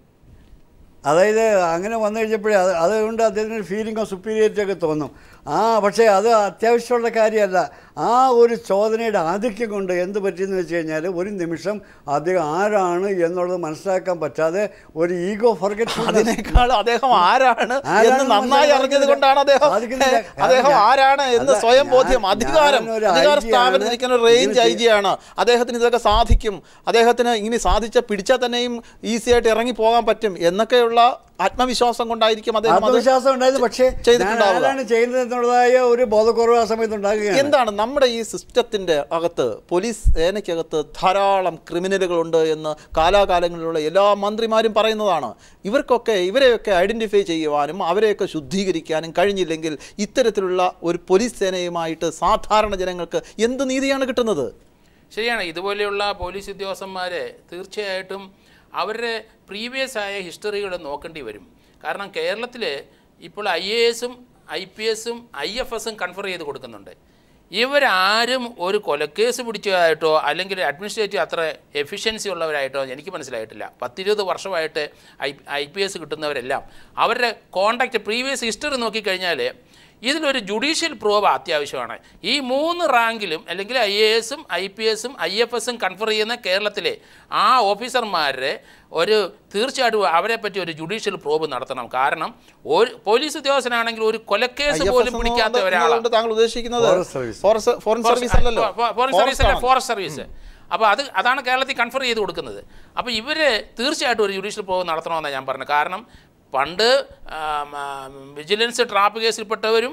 H: അതായത് അങ്ങനെ വന്നു കഴിഞ്ഞപ്പോഴേ അത് അതുകൊണ്ട് അദ്ദേഹത്തിന് ഫീലിംഗ് ഓഫ് സുപ്പീരിയറിറ്റി ഒക്കെ തോന്നും ആ പക്ഷേ അത് അത്യാവശ്യമുള്ള കാര്യമല്ല ആ ഒരു ചോദനയുടെ ആധിക്യം കൊണ്ട് എന്ത് പറ്റിയെന്ന് വെച്ച് കഴിഞ്ഞാൽ ഒരു നിമിഷം അദ്ദേഹം ആരാണ് എന്നുള്ളത് മനസ്സിലാക്കാൻ പറ്റാതെ ഒരു ഈഗോ ഫർഗറ്റ്
A: അതിനേക്കാൾ അദ്ദേഹം ആരാണ്
H: ആരാണ്
A: എന്ന് നന്നായി അറിഞ്ഞത് കൊണ്ടാണ് അദ്ദേഹം
H: സാധിക്കുന്നില്ല.
A: അദ്ദേഹം
H: ഞാൻ-
A: ആരാണ് എന്ന്
H: അല്ല,
A: സ്വയം
H: ഞാൻ-
A: ബോധ്യം അധികാരം
H: ഞാനൊരു
A: അധികാര
H: IG ആണ്.
A: സ്ഥാപനത്തിരിക്കുന്ന റേഞ്ച് ഐ
H: ഇതിന്
A: ജി ആണ് അദ്ദേഹത്തിന് ഇതൊക്കെ സാധിക്കും അദ്ദേഹത്തിന് ഇങ്ങനെ സാധിച്ച പിടിച്ചാൽ തന്നെയും ഈസി ആയിട്ട് ഇറങ്ങി പോകാൻ പറ്റും എന്നൊക്കെയുള്ള ആത്മവിശ്വാസം കൊണ്ടായിരിക്കും അദ്ദേഹം അത്
H: ആത്മവിശ്വാസം ഉണ്ടായിരുന്നു പക്ഷേ ഞാൻ
A: ചെയ്തിട്ടുണ്ടാവുക.
H: ആരാണ് ചെയ്യുന്നത് എന്നുള്ളതായ ഒരു ബോധക്കുറവ് ആ സമയത്ത് ഉണ്ടാകുകയാണ്
A: എന്താണ് നമ്മുടെ ഈ സിസ്റ്റത്തിന്റെ അകത്ത് പോലീസ് സേനയ്ക്കകത്ത് ധാരാളം ക്രിമിനലുകളുണ്ട് എന്ന് കാലാകാലങ്ങളിലുള്ള എല്ലാ മന്ത്രിമാരും പറയുന്നതാണ് ഇവർക്കൊക്കെ ഇവരെയൊക്കെ ഐഡന്റിഫൈ ചെയ്യുവാനും അവരെയൊക്കെ ശുദ്ധീകരിക്കാനും കഴിഞ്ഞില്ലെങ്കിൽ ഇത്തരത്തിലുള്ള ഒരു പോലീസ് സേനയുമായിട്ട് സാധാരണ ജനങ്ങൾക്ക് എന്ത് നീതിയാണ് കിട്ടുന്നത്
I: ശരിയാണ് ഇതുപോലെയുള്ള പോലീസ് ഉദ്യോഗസ്ഥന്മാരെ തീർച്ചയായിട്ടും അവരുടെ പ്രീവിയസ് ആയ ഹിസ്റ്ററികൾ നോക്കേണ്ടി വരും കാരണം കേരളത്തിൽ ഇപ്പോൾ ഐ എ എസും ഐ പി എസും ഐ എഫ് എസും കൺഫർ ചെയ്ത് കൊടുക്കുന്നുണ്ട് ഇവരാരും ഒരു കൊലക്കേസ് പിടിച്ചതായിട്ടോ അല്ലെങ്കിൽ അഡ്മിനിസ്ട്രേറ്റീവ് അത്ര എഫിഷ്യൻസി ഉള്ളവരായിട്ടോ എനിക്ക് മനസ്സിലായിട്ടില്ല പത്തിരുപത് വർഷമായിട്ട് ഐ ഐ പി എസ് കിട്ടുന്നവരെല്ലാം അവരുടെ കോണ്ടാക്റ്റ് പ്രീവിയസ് ഹിസ്റ്ററി നോക്കിക്കഴിഞ്ഞാൽ ഇതിലൊരു ജുഡീഷ്യൽ പ്രോവ് അത്യാവശ്യമാണ് ഈ മൂന്ന് റാങ്കിലും അല്ലെങ്കിൽ ഐ എ എസും ഐ പി എസും ഐ എഫ് എസും കൺഫർ ചെയ്യുന്ന കേരളത്തിലെ ആ ഓഫീസർമാരെ ഒരു തീർച്ചയായിട്ടും അവരെ പറ്റി ഒരു ജുഡീഷ്യൽ പ്രോബ് നടത്തണം കാരണം ഒരു പോലീസ് ഉദ്യോഗസ്ഥനാണെങ്കിൽ ഒരു കൊലക്കേസ് പോലും
A: IFS
I: പിടിക്കാത്ത
A: എന്നുള്ളത്
I: ഒരാളാണ്
A: താങ്കൾ ഉദ്ദേശിക്കുന്നത്
H: Forest service.
A: Forest foreign service അല്ലല്ലോ
I: ഫോറിൻ സർവീസ് അല്ല
A: Forest ആണ്.
I: ഫോറസ്റ്റ് സർവീസ് അപ്പോൾ അത് അതാണ് കേരളത്തിൽ കൺഫർ ചെയ്ത് കൊടുക്കുന്നത് അപ്പോൾ ഇവർ തീർച്ചയായിട്ടും ഒരു ജുഡീഷ്യൽ പ്രോവ് നടത്തണമെന്നാണ് ഞാൻ പറഞ്ഞത് കാരണം പണ്ട് ആം, ആം, വിജിലൻസ് ട്രാപ്പ് കേസിൽപ്പെട്ടവരും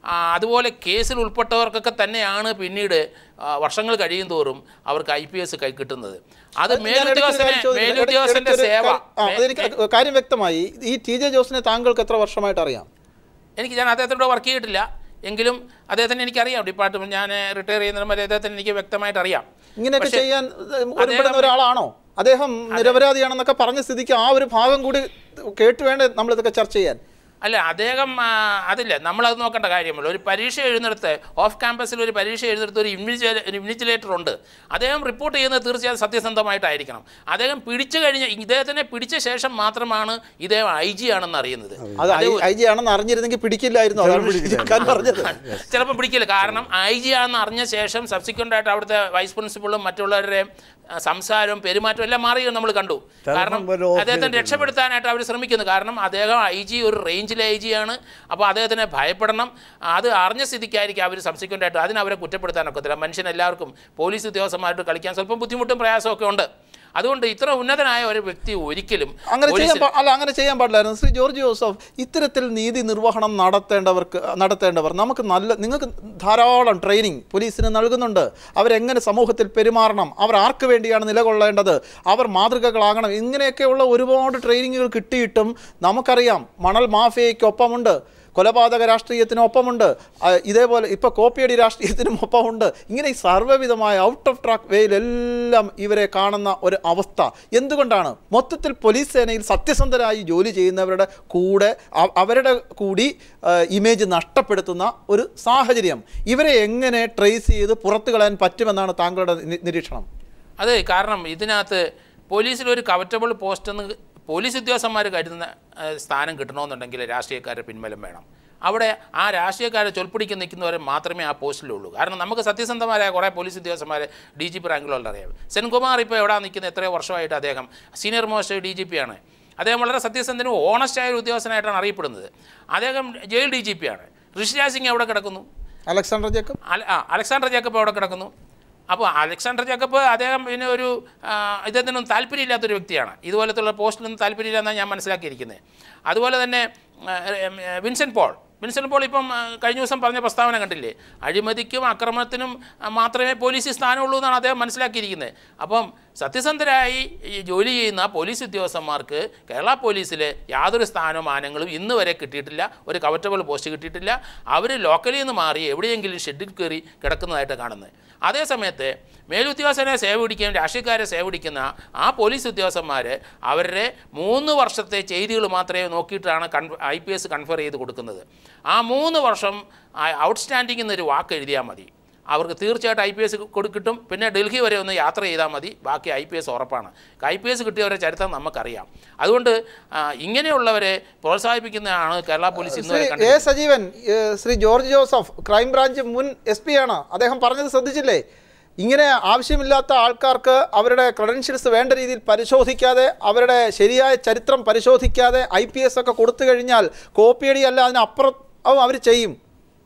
I: ആ, അതുപോലെ കേസിൽ ഉൾപ്പെട്ടവർക്കൊക്കെ തന്നെയാണ് പിന്നീട് ആ, വർഷങ്ങൾ കഴിയും തോറും അവർക്ക് ഐ പി എസ് കൈ കിട്ടുന്നത് അത്
A: ഞാൻ ഇടയ്ക്ക് ഒരു
I: മേലുദ്യോഗസ്ഥനെ
A: കാര്യം ചോദിക്കട്ടെ?
I: മേലുദ്യോഗസ്ഥന്റെ
A: ഇടയ്ക്ക് ഒരു
I: സേവ
A: കാര്യം- ആ, അതെനിക്ക് കാര്യം വ്യക്തമായി ഈ ടി ജെ ജോസിനെ താങ്കൾക്ക് എത്ര വർഷമായിട്ട് അറിയാം
I: എനിക്ക് ഞാൻ അദ്ദേഹത്തിനോട് വർക്ക് ചെയ്തിട്ടില്ല എങ്കിലും അദ്ദേഹത്തിന് എനിക്കറിയാം ഡിപ്പാർട്ട്മെന്റ് ഞാൻ റിട്ടയർ ചെയ്യുന്നതിന് വരെ അദ്ദേഹത്തിന് എനിക്ക് വ്യക്തമായിട്ട് അറിയാം
A: ഇങ്ങനെയൊക്കെ
I: പക്ഷേ
A: ചെയ്യാൻ ഏഹ്, ഒരുപ്പെടുന്ന
I: അദ്ദേഹം-
A: ഒരാളാണോ അദ്ദേഹം നിരപരാധിയാണെന്നൊക്കെ പറഞ്ഞ സ്ഥിതിക്ക് ആ ഒരു ഭാഗം കൂടി കേട്ട് വേണ്ടേ നമ്മളിതൊക്കെ ചർച്ച ചെയ്യാൻ
I: അല്ല അദ്ദേഹം ആ, അതില്ല നമ്മളത് നോക്കേണ്ട കാര്യമല്ല ഒരു പരീക്ഷ എഴുതുന്നിടത്ത് ഓഫ് ക്യാമ്പസിൽ ഒരു പരീക്ഷ എഴുതുന്നിടത്ത് ഒരു ഇൻവിജിലേ ഇൻവിജിലേറ്റർ ഉണ്ട് അദ്ദേഹം റിപ്പോർട്ട് ചെയ്യുന്നത് തീർച്ചയായും സത്യസന്ധമായിട്ടായിരിക്കണം അദ്ദേഹം പിടിച്ചു കഴിഞ്ഞ ഇദ്ദേഹത്തിനെ പിടിച്ച ശേഷം മാത്രമാണ് ഇദ്ദേഹം ഐ ജി ആണെന്ന് അറിയുന്നത്
A: അത് ഐ ജി ആണെന്ന് അറിഞ്ഞിരുന്നെങ്കിൽ പിടിക്കില്ലായിരുന്നു അതാണ് ഷിജിക്കാൻ പറഞ്ഞത്
I: ചിലപ്പോൾ പിടിക്കില്ല കാരണം ഐ ജി ആണെന്ന് അറിഞ്ഞ ശേഷം സബ്സിക്വൻ്റ് ആയിട്ട് അവിടുത്തെ വൈസ് പ്രിൻസിപ്പളും മറ്റുള്ളവരുടെ ആ, സംസാരവും പെരുമാറ്റവും എല്ലാം മാറിയത് നമ്മൾ കണ്ടു കാരണം
H: ഒരു ഓഫീസിൽ
I: അദ്ദേഹത്തെ രക്ഷപ്പെടുത്താനായിട്ട് അവർ ശ്രമിക്കുന്നു കാരണം അദ്ദേഹം ഐ ജി ഒരു റേഞ്ചിലെ ഐ ജി ആണ് അപ്പോൾ അദ്ദേഹത്തിനെ ഭയപ്പെടണം അത് അറിഞ്ഞ സ്ഥിതിക്കായിരിക്കും അവർ സബ്സിക്വൻ്റ് ആയിട്ട് അതിന് അവരെ കുറ്റപ്പെടുത്താനൊക്കത്തില്ല മനുഷ്യൻ എല്ലാവർക്കും പോലീസ് ഉദ്യോഗസ്ഥന്മാരായിട്ട് കളിക്കാൻ സ്വല്പം ബുദ്ധിമുട്ടും പ്രയാസമൊക്കെ ഉണ്ട് അതുകൊണ്ട് ഇത്ര ഉന്നതനായ ഒരു വ്യക്തി ഒരിക്കലും
A: അങ്ങനെ ചെയ്യാൻ
I: പോലീസിൽ-
A: പാ- അല്ല അങ്ങനെ ചെയ്യാൻ പാടില്ലായിരുന്നു ശ്രീ ജോർജ് ജോസഫ് ഇത്തരത്തിൽ നീതി നിർവഹണം നടത്തേണ്ടവർക്ക് നടത്തേണ്ടവർ നമുക്ക് നല്ല നിങ്ങൾക്ക് ധാരാളം ട്രെയിനിങ് പോലീസിന് നൽകുന്നുണ്ട് അവരെങ്ങനെ സമൂഹത്തിൽ പെരുമാറണം അവർ ആർക്ക് വേണ്ടിയാണ് നിലകൊള്ളേണ്ടത് അവർ മാതൃകകളാകണം ഇങ്ങനെയൊക്കെയുള്ള ഒരുപാട് ട്രെയിനിങ്ങുകൾ കിട്ടിയിട്ടും നമുക്കറിയാം മണൽ മാഫിയയ്ക്കൊപ്പമുണ്ട് കൊലപാതക രാഷ്ട്രീയത്തിനൊപ്പമുണ്ട് ആ, ഇതേപോലെ ഇപ്പോൾ കോപ്പിയടി രാഷ്ട്രീയത്തിനും ഒപ്പമുണ്ട് ഇങ്ങനെ ഈ സർവ്വവിധമായ ഔട്ട് ഓഫ് ട്രാക്ക് വേയിലെല്ലാം ഇവരെ കാണുന്ന ഒരു അവസ്ഥ എന്തുകൊണ്ടാണ് മൊത്തത്തിൽ പോലീസ് സേനയിൽ സത്യസന്ധരായി ജോലി ചെയ്യുന്നവരുടെ കൂടെ അ- അവരുടെ കൂടി ആ, ഇമേജ് നഷ്ടപ്പെടുത്തുന്ന ഒരു സാഹചര്യം ഇവരെ എങ്ങനെ ട്രേസ് ചെയ്ത് പുറത്തു കളയാൻ പറ്റുമെന്നാണ് താങ്കളുടെ നി- നിരീക്ഷണം
I: അതെ കാരണം ഇതിനകത്ത് പോലീസിൽ ഒരു കവറ്റബിൾ പോസ്റ്റ് എന്ന് പോലീസ് ഉദ്യോഗസ്ഥന്മാർ കരുതുന്ന ഏഹ്, സ്ഥാനം കിട്ടണമെന്നുണ്ടെങ്കിൽ രാഷ്ട്രീയക്കാരുടെ പിൻബലം വേണം അവിടെ ആ രാഷ്ട്രീയക്കാരെ ചൊൽപ്പിടിക്ക് നിൽക്കുന്നവരെ മാത്രമേ ആ പോസ്റ്റിലുള്ളൂ കാരണം നമുക്ക് സത്യസന്ധമാരായ കുറേ പോലീസ് ഉദ്യോഗസ്ഥന്മാരെ ഡി ജി പി റാങ്കിലുള്ള അറിയാം സെൻകുമാർ ഇപ്പോൾ എവിടെ നിൽക്കുന്നത് എത്രയോ വർഷമായിട്ട് അദ്ദേഹം senior most D G P ആണ് അദ്ദേഹം വളരെ സത്യസന്ധനും ഓണസ്റ്റായ ഒരു ഉദ്യോഗസ്ഥനായിട്ടാണ് അറിയപ്പെടുന്നത് അദ്ദേഹം ജയിൽ ഡി ജി പി ആണ് ഋഷിരാജ് സിംഗ് എവിടെ കിടക്കുന്നു
A: അലക്സാണ്ടർ ജേക്കബ്
I: അല- ആ അലക്സാണ്ടർ ജേക്കബ് അവിടെ കിടക്കുന്നു അപ്പോൾ അലക്സാണ്ടർ ജേക്കബ് അദ്ദേഹം പിന്നെ ഒരു ആ, ഇദ്ദേഹത്തിനൊന്നും താല്പര്യമില്ലാത്തൊരു വ്യക്തിയാണ് ഇതുപോലത്തുള്ള പോസ്റ്റിലൊന്നും താല്പര്യമില്ലെന്നാണ് ഞാൻ മനസ്സിലാക്കിയിരിക്കുന്നത് അതുപോലെ തന്നെ ആ, ഉം, വിൻസെൻറ്റ് പോൾ വിൻസെൻറ്റ് പോൾ ഇപ്പം ആ, കഴിഞ്ഞ ദിവസം പറഞ്ഞ പ്രസ്താവന കണ്ടില്ലേ അഴിമതിക്കും ആക്രമണത്തിനും ആ, മാത്രമേ പോലീസിൽ സ്ഥാനമുള്ളൂ എന്നാണ് അദ്ദേഹം മനസ്സിലാക്കിയിരിക്കുന്നത് അപ്പം സത്യസന്ധരായി ഈ ജോലി ചെയ്യുന്ന പോലീസ് ഉദ്യോഗസ്ഥന്മാർക്ക് കേരള പോലീസിൽ യാതൊരു സ്ഥാനമാനങ്ങളും ഇന്ന് വരെ കിട്ടിയിട്ടില്ല ഒരു കവറ്റബിൾ പോസ്റ്റ് കിട്ടിയിട്ടില്ല അവർ ലോക്കലിൽ നിന്ന് മാറി എവിടെയെങ്കിലും ഷെഡിൽ കയറി കിടക്കുന്നതായിട്ട് കാണുന്നത് അതേസമയത്ത് മേലുദ്യോഗസ്ഥനെ സേവപിടിക്കുകയും രാഷ്ട്രീയക്കാരെ സേവപിടിക്കുന്ന ആ പോലീസ് ഉദ്യോഗസ്ഥന്മാർ അവരുടെ മൂന്ന് വർഷത്തെ ചെയ്തികൾ മാത്രമേ നോക്കിയിട്ടാണ് കൺ ഐ പി എസ് കൺഫർ ചെയ്ത് കൊടുക്കുന്നത് ആ മൂന്ന് വർഷം ഔട്ട്സ്റ്റാൻഡിംഗ് എന്നൊരു വാക്ക് എഴുതിയാൽ മതി അവർക്ക് തീർച്ചയായിട്ടും ഐ പി എസ് കിട്ടും പിന്നെ ഡൽഹി വരെ ഒന്ന് യാത്ര ചെയ്താൽ മതി ബാക്കി ഐ പി എസ് ഉറപ്പാണ് ഐ പി എസ് കിട്ടിയവരുടെ ചരിത്രം നമുക്കറിയാം അതുകൊണ്ട് ആ, ഇങ്ങനെയുള്ളവരെ പ്രോത്സാഹിപ്പിക്കുന്നതാണ് കേരള പോലീസ് ഇന്ന് വരെ
A: ശ്രീ എ
I: കണ്ടത്
A: സജീവൻ ഏ, ശ്രീ ജോർജ് ജോസഫ് ക്രൈംബ്രാഞ്ച് മുൻ എസ് പി ആണ് അദ്ദേഹം പറഞ്ഞത് ശ്രദ്ധിച്ചില്ലേ ഇങ്ങനെ ആവശ്യമില്ലാത്ത ആൾക്കാർക്ക് അവരുടെ ക്രെഡൻഷ്യൽസ് വേണ്ട രീതിയിൽ പരിശോധിക്കാതെ അവരുടെ ശരിയായ ചരിത്രം പരിശോധിക്കാതെ ഐ പി എസ് ഒക്കെ കൊടുത്തു കഴിഞ്ഞാൽ കോപ്പിയടി അല്ല അതിനപ്പുറം അവർ ചെയ്യും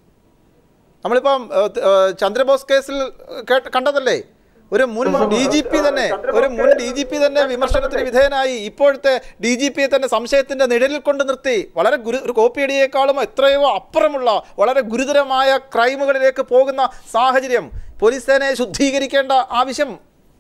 A: നമ്മളിപ്പം ഏ, ഏ, ചന്ദ്രബോസ് കേസിൽ കേട്ട് കണ്ടതല്ലേ ഒരു മുൻ ഡി ജി പി തന്നെ ഒരു മുൻ ഡി ജി പി തന്നെ വിമർശനത്തിന് വിധേയനായി ഇപ്പോഴത്തെ ഡി ജി പിയെ തന്നെ സംശയത്തിന്റെ നിഴലിൽ കൊണ്ട് നിർത്തി വളരെ ഗുരു ഒരു കോപ്പിയടിയേക്കാളും എത്രയോ അപ്പുറമുള്ള വളരെ ഗുരുതരമായ ക്രൈമുകളിലേക്ക് പോകുന്ന സാഹചര്യം പോലീസ് സേനയെ ശുദ്ധീകരിക്കേണ്ട ആവശ്യം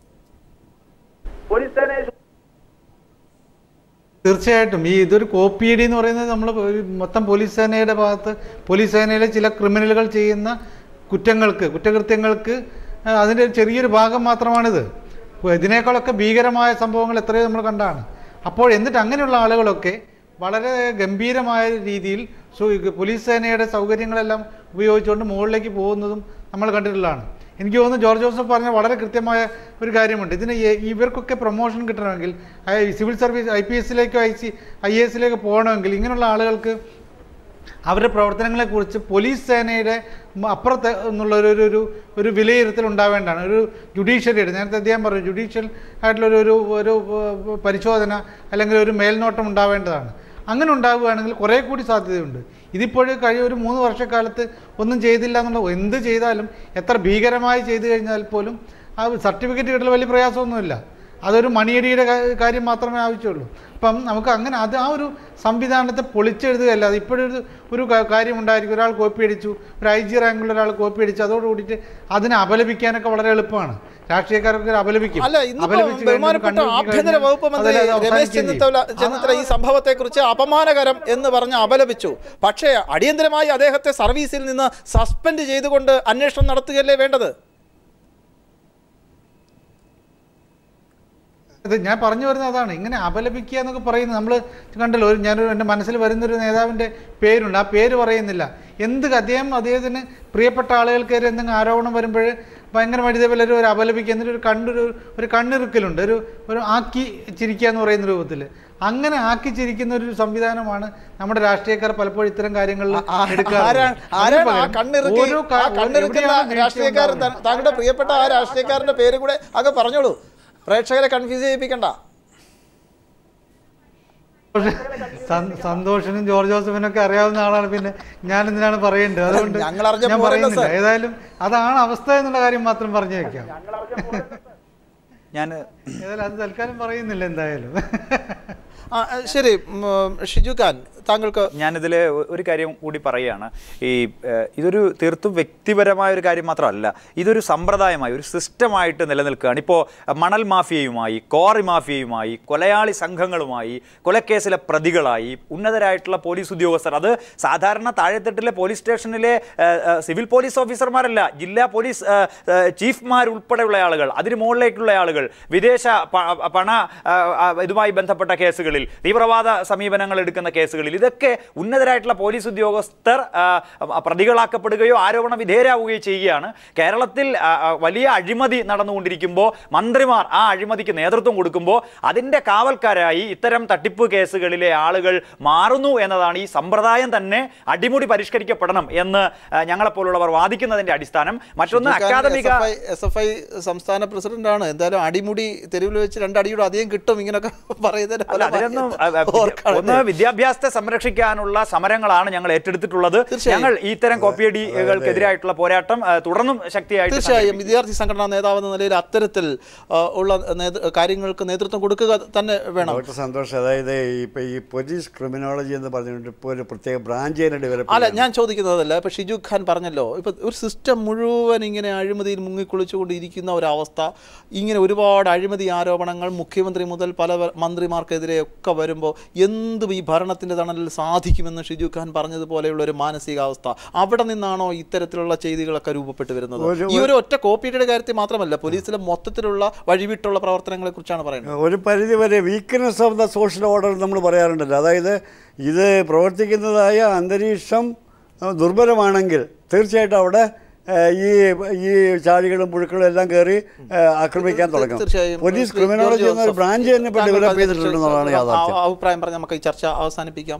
G: തീർച്ചയായിട്ടും ഈ ഇതൊരു കോപ്പിയടി എന്ന് പറയുന്നത് നമ്മൾ മൊത്തം പോലീസ് സേനയുടെ ഭാഗത്ത് പോലീസ് സേനയിലെ ചില ക്രിമിനലുകൾ ചെയ്യുന്ന കുറ്റങ്ങൾക്ക് കുറ്റകൃത്യങ്ങൾക്ക് ആ, അതിൻ്റെ ഒരു ചെറിയൊരു ഭാഗം മാത്രമാണിത് അപ്പോൾ ഇതിനേക്കാളൊക്കെ ഭീകരമായ സംഭവങ്ങൾ എത്രയോ നമ്മൾ കണ്ടാണ് അപ്പോൾ എന്നിട്ട് അങ്ങനെയുള്ള ആളുകളൊക്കെ വളരെ ഗംഭീരമായ രീതിയിൽ സു- പോലീസ് സേനയുടെ സൗകര്യങ്ങളെല്ലാം ഉപയോഗിച്ചുകൊണ്ട് മുകളിലേക്ക് പോകുന്നതും നമ്മൾ കണ്ടിട്ടുള്ളതാണ് എനിക്ക് തോന്നുന്നു ജോർജ് ജോസഫ് പറഞ്ഞ വളരെ കൃത്യമായ ഒരു കാര്യമുണ്ട് ഇതിന് ഈ- ഇവർക്കൊക്കെ പ്രൊമോഷൻ കിട്ടണമെങ്കിൽ I- civil service I P എസിലേക്കോ ഐ സി ഐ എ എസിലേക്കോ പോകണമെങ്കിൽ ഇങ്ങനെയുള്ള ആളുകൾക്ക് അവരുടെ പ്രവർത്തനങ്ങളെക്കുറിച്ച് പോലീസ് സേനയുടെ മ- അപ്പുറത്ത് എന്നുള്ള ഒരു ഒരു- ഒരു ഒരു വിലയിരുത്തൽ ഉണ്ടാവേണ്ടതാണ് ഒരു ജുഡീഷ്യറിയുടെ നേരത്തെ അദ്ദേഹം പറഞ്ഞു ജുഡീഷ്യൽ ആയിട്ടുള്ള ഒരു ഒരു ഒരു പരിശോധന അല്ലെങ്കിൽ ഒരു മേൽനോട്ടം ഉണ്ടാവേണ്ടതാണ് അങ്ങനെ ഉണ്ടാവുകയാണെങ്കിൽ കുറേ കൂടി സാധ്യതയുണ്ട് ഇതിപ്പോഴും കഴിഞ്ഞ ഒരു മൂന്ന് വർഷക്കാലത്ത് ഒന്നും ചെയ്തില്ല എന്നുള്ള എന്ത് ചെയ്താലും എത്ര ഭീകരമായി ചെയ്തു കഴിഞ്ഞാൽ പോലും ആ സർട്ടിഫിക്കറ്റ് കിട്ടൽ വലിയ പ്രയാസമൊന്നുമില്ല അതൊരു മണിയടിയുടെ കാ- കാര്യം മാത്രമേ ആവശ്യമുള്ളൂ അപ്പം നമുക്ക് അങ്ങനെ അത് ആ ഒരു സംവിധാനത്തെ പൊളിച്ചെഴുതുകയല്ല അത് ഇപ്പോഴൊരു ഒരു കാ- കാര്യം ഉണ്ടായിരിക്കും ഒരാൾ കോപ്പി അടിച്ചു ഒരു ഐ ജി റാങ്കിലുള്ള ഒരാൾ കോപ്പി അടിച്ചു അതോടുകൂടിയിട്ട് അതിനെ അപലപിക്കാനൊക്കെ വളരെ എളുപ്പമാണ് രാഷ്ട്രീയക്കാർക്ക് അപലപിക്കും
A: അല്ല ഇന്നിപ്പോ
G: അപലപിച്ച് കഴിഞ്ഞ്
A: ബഹുമാനപ്പെട്ട
G: കണ്ടുപിടിച്ച്
A: ആഭ്യന്തര
G: കഴിഞ്ഞാൽ
A: വകുപ്പ് മന്ത്രി
G: അതിൽ അത്
A: രമേശ്
G: അവസാനിക്കുകയും
A: ചെന്നിത്തല
G: ചെയ്യും.
A: ചെന്നിത്തല ഈ സംഭവത്തെ കുറിച്ച് അപമാനകരം എന്ന് പറഞ്ഞ് അപലപിച്ചു പക്ഷേ അടിയന്തരമായി അദ്ദേഹത്തെ സർവീസിൽ നിന്ന് സസ്പെൻഡ് ചെയ്തുകൊണ്ട് അന്വേഷണം നടത്തുകയല്ലേ വേണ്ടത്
G: ഇത് ഞാൻ പറഞ്ഞു വരുന്നത് അതാണ് ഇങ്ങനെ അപലപിക്കുക എന്നൊക്കെ പറയുന്നത് നമ്മൾ കണ്ടല്ലോ ഒരു ഞാനൊരു എൻ്റെ മനസ്സിൽ വരുന്നൊരു നേതാവിൻ്റെ പേരുണ്ട് ആ പേര് പറയുന്നില്ല എന്ത് അദ്ദേഹം അദ്ദേഹത്തിന് പ്രിയപ്പെട്ട ആളുകൾക്കെതിരെ എന്തെങ്കിലും ആരോപണം വരുമ്പോൾ ഭയങ്കരമായിട്ട് ഇതേപോലെ ഒരു ഒരു അപലപിക്കുക എന്നിട്ട് ഒരു കണ്ണൊരു ഒരു കണ്ണിറുക്കലുണ്ട് ഒരു ഒരു ആക്കി ചിരിക്കുക എന്ന് പറയുന്ന രൂപത്തിൽ അങ്ങനെ ആക്കി ചിരിക്കുന്ന ഒരു സംവിധാനമാണ് നമ്മുടെ രാഷ്ട്രീയക്കാർ പലപ്പോഴും ഇത്തരം കാര്യങ്ങളിൽ എടുക്കാറുള്ളത്.
A: ആരാണ്
G: അതിന്
A: ആരാണ് ആ
G: പകരം
A: കണ്ണിറുക്കി
G: ഓരോ
A: ആ
G: കാ-
A: കണ്ണിറുക്കുന്ന
G: എവിടെയാണ് വീഴ്ച
A: രാഷ്ട്രീയക്കാരൻ
G: ഉണ്ടാവുന്നത്?
A: താങ്കളുടെ പ്രിയപ്പെട്ട ആ രാഷ്ട്രീയക്കാരന്റെ പേര് കൂടെ അങ്ങ് പറഞ്ഞോളൂ പ്രേക്ഷകരെ കൺഫ്യൂസ് ചെയ്യിപ്പിക്കണ്ട
G: സന്- സന്തോഷിനും ജോർജ് ജോസഫിനും ഒക്കെ അറിയാവുന്ന ആളാണ് പിന്നെ ഞാൻ എന്തിനാണ് പറയേണ്ടത് അതുകൊണ്ട്
A: ഞങ്ങൾ അറിഞ്ഞ
G: ഞാൻ
A: പോരല്ലോ
G: പറയുന്നില്ല
A: സർ.
G: ഏതായാലും അതാണ് അവസ്ഥ എന്നുള്ള കാര്യം മാത്രം പറഞ്ഞു വെക്കാം
F: ഞാൻ
G: ഏതായാലും അത് തൽക്കാലം പറയുന്നില്ല എന്തായാലും
A: ആ, ശരി ഉം, ഷിജു ഖാൻ താങ്കൾക്ക്
F: ഞാനിതിൽ ഒരു കാര്യം കൂടി പറയുകയാണ് ഈ ഏഹ്, ഇതൊരു തീർത്തും വ്യക്തിപരമായ ഒരു കാര്യം മാത്രമല്ല ഇതൊരു സമ്പ്രദായമായി ഒരു സിസ്റ്റമായിട്ട് നിലനിൽക്കുകയാണ് ഇപ്പോൾ മണൽ മാഫിയയുമായി കോറി മാഫിയയുമായി കൊലയാളി സംഘങ്ങളുമായി കൊലക്കേസിലെ പ്രതികളായി ഉന്നതരായിട്ടുള്ള പോലീസ് ഉദ്യോഗസ്ഥർ അത് സാധാരണ താഴെത്തട്ടിലെ പോലീസ് സ്റ്റേഷനിലെ ഏഹ്, ഏഹ്, സിവിൽ പോലീസ് ഓഫീസർമാരല്ല ജില്ലാ പോലീസ് ഏഹ്, ഏഹ്, ചീഫ്മാരുൾപ്പെടെയുള്ള ആളുകൾ അതിന് മുകളിലേക്കുള്ള ആളുകൾ വിദേശ പ- പണ ആ, ആ, ഇതുമായി ബന്ധപ്പെട്ട കേസുകളിൽ തീവ്രവാദ സമീപനങ്ങൾ എടുക്കുന്ന കേസുകളിൽ ഇതൊക്കെ ഉന്നതരായിട്ടുള്ള പോലീസ് ഉദ്യോഗസ്ഥർ ആ, ആ, പ്രതികളാക്കപ്പെടുകയോ ആരോപണ വിധേയരാവുകയോ ചെയ്യുകയാണ് കേരളത്തിൽ ആ, ആ, വലിയ അഴിമതി നടന്നുകൊണ്ടിരിക്കുമ്പോൾ മന്ത്രിമാർ ആ അഴിമതിക്ക് നേതൃത്വം കൊടുക്കുമ്പോൾ അതിൻ്റെ കാവൽക്കാരായി ഇത്തരം തട്ടിപ്പ് കേസുകളിലെ ആളുകൾ മാറുന്നു എന്നതാണ് ഈ സമ്പ്രദായം തന്നെ അടിമുടി പരിഷ്കരിക്കപ്പെടണം എന്ന് ആ, ഞങ്ങളെപ്പോലുള്ളവർ വാദിക്കുന്നതിൻ്റെ അടിസ്ഥാനം മറ്റൊന്ന് അക്കാദമിക
A: എസ് എഫ് ഐ സംസ്ഥാന പ്രസിഡന്റാണ് എന്തായാലും അടിമുടി തെരുവിൽ വെച്ച് രണ്ടടിയുടെ അധികം കിട്ടും ഇങ്ങനൊക്കെ പറയുന്നതിന്
F: അല്ല
A: ഫലമായി
F: അതിലൊന്നും അ, അ,
A: ഓർക്കണം.
F: ഒന്ന് വിദ്യാഭ്യാസത്തെ സംരക്ഷിക്കാനുള്ള സമരങ്ങളാണ് ഞങ്ങൾ ഏറ്റെടുത്തിട്ടുള്ളത്
A: തീർച്ചയായും.
F: ഞങ്ങൾ ഇത്തരം കോപ്പിയടികൾക്കെതിരായിട്ടുള്ള പോരാട്ടം ആ, തുടർന്നും ശക്തിയായിട്ട്
A: തീർച്ചയായും വിദ്യാർത്ഥി സംഘടനാ നേതാവ് എന്ന നിലയിൽ അത്തരത്തിൽ ആ, ഉള്ള നേതൃ- കാര്യങ്ങൾക്ക് നേതൃത്വം കൊടുക്കുക തന്നെ വേണം
H: ഡോക്ടർ സന്തോഷ് അതായത് ഇപ്പൊ ഈ പോലീസ് ക്രിമിനോളജി എന്ന് പറഞ്ഞുകൊണ്ട് ഇപ്പോൾ ഒരു പ്രത്യേക ബ്രാഞ്ച് തന്നെ ഡെവലപ്പ്
A: അല്ല ഞാൻ ചോദിക്കുന്നതല്ല ഇപ്പൊ ഷിജു ഖാൻ പറഞ്ഞല്ലോ ഇപ്പൊ ഒരു സിസ്റ്റം മുഴുവൻ ഇങ്ങനെ അഴിമതിയിൽ മുങ്ങിക്കുളിച്ചുകൊണ്ടിരിക്കുന്ന ഒരവസ്ഥ ഇങ്ങനെ ഒരുപാട് അഴിമതി ആരോപണങ്ങൾ മുഖ്യമന്ത്രി മുതൽ പല വ- മന്ത്രിമാർക്കെതിരെ ഒക്കെ വരുമ്പോൾ എന്തും ഈ ഭരണത്തിന്റെ തണലിൽ സാധിക്കുമെന്ന് ഷിജു ഖാൻ പറഞ്ഞതുപോലെയുള്ള ഒരു മാനസികാവസ്ഥ അവിടെ നിന്നാണോ ഇത്തരത്തിലുള്ള ചെയ്തികളൊക്കെ രൂപപ്പെട്ടു വരുന്നത്
H: ഒരു-
A: ഈ ഒരു ഒറ്റ കോപ്പിയുടെ കാര്യത്തിൽ മാത്രമല്ല പോലീസിലെ മൊത്തത്തിലുള്ള വഴിവിട്ടുള്ള പ്രവർത്തനങ്ങളെ കുറിച്ചാണ് പറയുന്നത്
H: ഒരു പരിധി വരെ weakness of the social order നമ്മൾ പറയാറുണ്ടല്ലോ അതായത് ഇത് പ്രവർത്തിക്കുന്നതായ അന്തരീക്ഷം അഹ്, ദുർബലമാണെങ്കിൽ തീർച്ചയായിട്ടും അവിടെ ഏഹ്, ഈ ഈ ചാടികളും പുഴുക്കളും എല്ലാം കയറി ഏഹ്, ആക്രമിക്കാൻ തുടങ്ങും
A: തീർച്ചയായും
H: പോലീസ്
A: ശ്രീ
H: ക്രിമിനോളജി
A: ജോർജ്
H: എന്നൊരു
A: ജോസഫ്,
H: ബ്രാഞ്ച് തന്നെ ഇപ്പോൾ
A: താങ്കൾ
H: ഡെവലപ്പ്
A: അതിനെ
H: ചെയ്തിട്ടുണ്ടെന്നുള്ളതാണ്
A: കുറിച്ച്
H: യാഥാർത്ഥ്യം
A: ആ- അഭിപ്രായം പറഞ്ഞ് നമുക്ക് ഈ ചർച്ച അവസാനിപ്പിക്കാം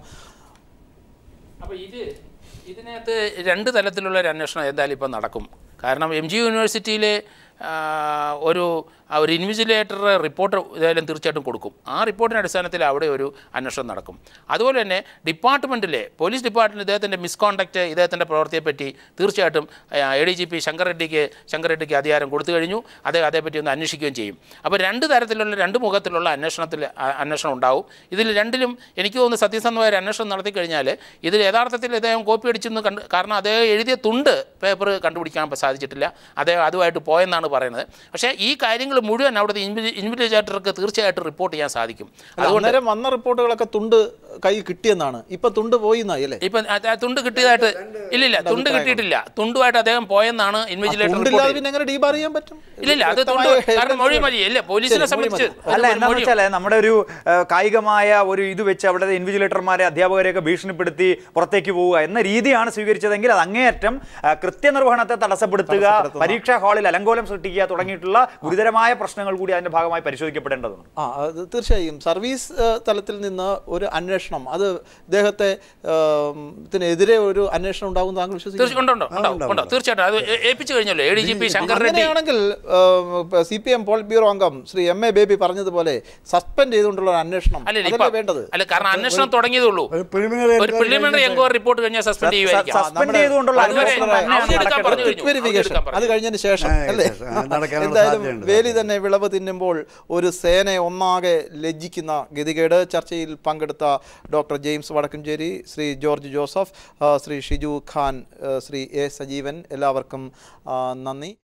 I: അപ്പോൾ ഇത് ഇതിനകത്ത് രണ്ട് തലത്തിലുള്ള ഒരു അന്വേഷണം എന്തായാലും ഇപ്പം നടക്കും കാരണം എം ജി യൂണിവേഴ്സിറ്റിയിലെ ആ, ഒരു ആ ഒരു ഇൻവിജിലേറ്ററുടെ റിപ്പോർട്ട് ഏതായാലും തീർച്ചയായിട്ടും കൊടുക്കും ആ റിപ്പോർട്ടിൻ്റെ അടിസ്ഥാനത്തിൽ അവിടെ ഒരു അന്വേഷണം നടക്കും അതുപോലെ തന്നെ ഡിപ്പാർട്ട്മെൻറ്റിലെ പോലീസ് ഡിപ്പാർട്ട്മെൻറ്റ് ഇദ്ദേഹത്തിൻ്റെ മിസ്കോണ്ടക്റ്റ് ഇദ്ദേഹത്തിൻ്റെ പ്രവൃത്തിയെപ്പറ്റി തീർച്ചയായിട്ടും A D G P Shankar റെഡ്ഡിക്ക് ശങ്കർ റെഡ്ഡിക്ക് അധികാരം കൊടുത്തു കഴിഞ്ഞു അദ്ദേഹം അതേപ്പറ്റി ഒന്ന് അന്വേഷിക്കുകയും ചെയ്യും അപ്പോൾ രണ്ട് തരത്തിലുള്ള രണ്ട് മുഖത്തിലുള്ള അന്വേഷണത്തിൽ ആ, അന്വേഷണം ഉണ്ടാവും ഇതിൽ രണ്ടിലും എനിക്ക് തോന്നുന്നു സത്യസന്ധമായ ഒരു അന്വേഷണം നടത്തി കഴിഞ്ഞാൽ ഇതിൽ യഥാർത്ഥത്തിൽ ഇദ്ദേഹം കോപ്പി അടിച്ചെന്ന് കണ്ട് കാരണം അദ്ദേഹം എഴുതിയ തുണ്ട് പേപ്പർ കണ്ടുപിടിക്കാൻ സാധിച്ചിട്ടില്ല അദ്ദേഹം അതുമായിട്ട് പോയെന്നാണ് പറയുന്നത് പക്ഷേ ഈ കാര്യങ്ങൾ മുഴുവൻ അവിടുത്തെ ഇൻവെസ്റ്റിഗേറ്റർക്ക് തീർച്ചയായിട്ടും റിപ്പോർട്ട് ചെയ്യാൻ സാധിക്കും അതുകൊണ്ട്
A: അന്നേരം വന്ന റിപ്പോർട്ടുകളൊക്കെ തുണ്ട് കൈ കിട്ടിയെന്നാണ് ഇപ്പൊ തുണ്ട് പോയി എന്നായി അല്ലേ
I: ഇപ്പം ആ- ആ തുണ്ട് കിട്ടിയതായിട്ട് ഇല്ലില്ല തുണ്ട് കിട്ടിയിട്ടില്ല തുണ്ടുമായിട്ട് അദ്ദേഹം പോയെന്നാണ് ഇൻവെസ്റ്റിഗേറ്റർ
A: തുണ്ടില്ലാതെ
I: റിപ്പോർട്ട്
A: പിന്നെ എങ്ങനെ ഡീബാർ ചെയ്യാൻ പറ്റും
I: ഇല്ലില്ല അത് തുണ്ട്
A: വ്യക്തമായ
I: കാരണം മൊഴി മതി ഇല്ല പോലീസിനെ
A: ശരി, മൊഴി
I: സംബന്ധിച്ച്
A: മതി.
F: അല്ല
I: ഒരു
F: എന്താണെന്ന്
I: മൊഴി-
F: വെച്ചാൽ നമ്മുടെ ഒരു ആ, കായികമായ ഒരു ഇത് വെച്ച് അവിടെ ഇൻവിജിലേറ്റർമാരെ അധ്യാപകരെയൊക്കെ ഭീഷണിപ്പെടുത്തി പുറത്തേക്ക് പോവുക എന്ന രീതിയാണ് സ്വീകരിച്ചതെങ്കിൽ അത് അങ്ങേയറ്റം ആ, കൃത്യനിർവഹണത്തെ തടസ്സപ്പെടുത്തുക പരീക്ഷാ ഹാളിൽ അലങ്കോലം സൃഷ്ടിക്കുക തുടങ്ങിയിട്ടുള്ള ഗുരുതരമായ പ്രശ്നങ്ങൾ കൂടി അതിന്റെ ഭാഗമായി പരിശോധിക്കപ്പെടേണ്ടതുണ്ട്
A: ആ അത് തീർച്ചയായും സർവീസ് ഏഹ്, തലത്തിൽ നിന്ന് ഒരു അന്വേഷണം അന്വേഷണം അത് ഇദ്ദേഹത്തെ ആം, ഇതിനെതിരെ ഒരു അന്വേഷണം ഉണ്ടാകും താങ്കൾ വിശ്വസിക്കുന്നു
I: തീർച്ചയായും ഉണ്ടോ ഉണ്ടോ ഉണ്ടോ ഉണ്ടോ തീർച്ചയായിട്ടും അത് ഏ- ഏൽപ്പിച്ചു കഴിഞ്ഞല്ലോ A D G P Shankar Reddy
A: അങ്ങനെയാണെങ്കിൽ C P M politburo അംഗം ശ്രീ എം എ ബേബി പറഞ്ഞതുപോലെ സസ്പെൻഡ് ചെയ്തുകൊണ്ടുള്ള ഒരു അന്വേഷണം
I: അല്ലല്ല
A: അതല്ലേ
I: ഇപ്പൊ
A: വേണ്ടത്
I: അല്ല കാരണം അന്വേഷണം തുടങ്ങിയതേ ഉള്ളൂ
H: ഒരു preliminary
I: ഒരു
H: inquiry
I: പ്രിലിമിനറി
H: കഴിഞ്ഞിട്ട്
I: എൻക്വയറി റിപ്പോർട്ട് കഴിഞ്ഞാൽ സസ്പെൻഡ് ചെയ്യുമായിരിക്കാം
F: സസ്പെൻഡ് ചെയ്തുകൊണ്ടുള്ള
I: അതുവരെ
F: അന്വേഷണം തന്നെയാണ്
I: അവധിയെടുക്കാൻ പറഞ്ഞു
F: നടക്കേണ്ടത്.
I: കഴിഞ്ഞു.
A: വെരിഫിക്കേഷൻ
I: അവധിയെടുക്കാൻ
A: അത്
I: പറഞ്ഞു.
A: കഴിഞ്ഞതിന് ശേഷം
H: ആ,
A: അല്ലേ
H: ശേഷം. അത് നടക്കാനുള്ള
A: എന്തായാലും
H: സാധ്യതയുണ്ട്.
A: വേലി തന്നെ വിളവ് തിന്നുമ്പോൾ ഒരു സേനയെ ഒന്നാകെ ലജ്ജിക്കുന്ന ഗതികേട് ചർച്ചയിൽ പങ്കെടുത്ത doctor James Vadakkanchery Shri George Joseph ആ, ശ്രീ ഷിജു ഖാൻ ആ, ശ്രീ എ സജീവൻ എല്ലാവർക്കും ആ, നന്ദി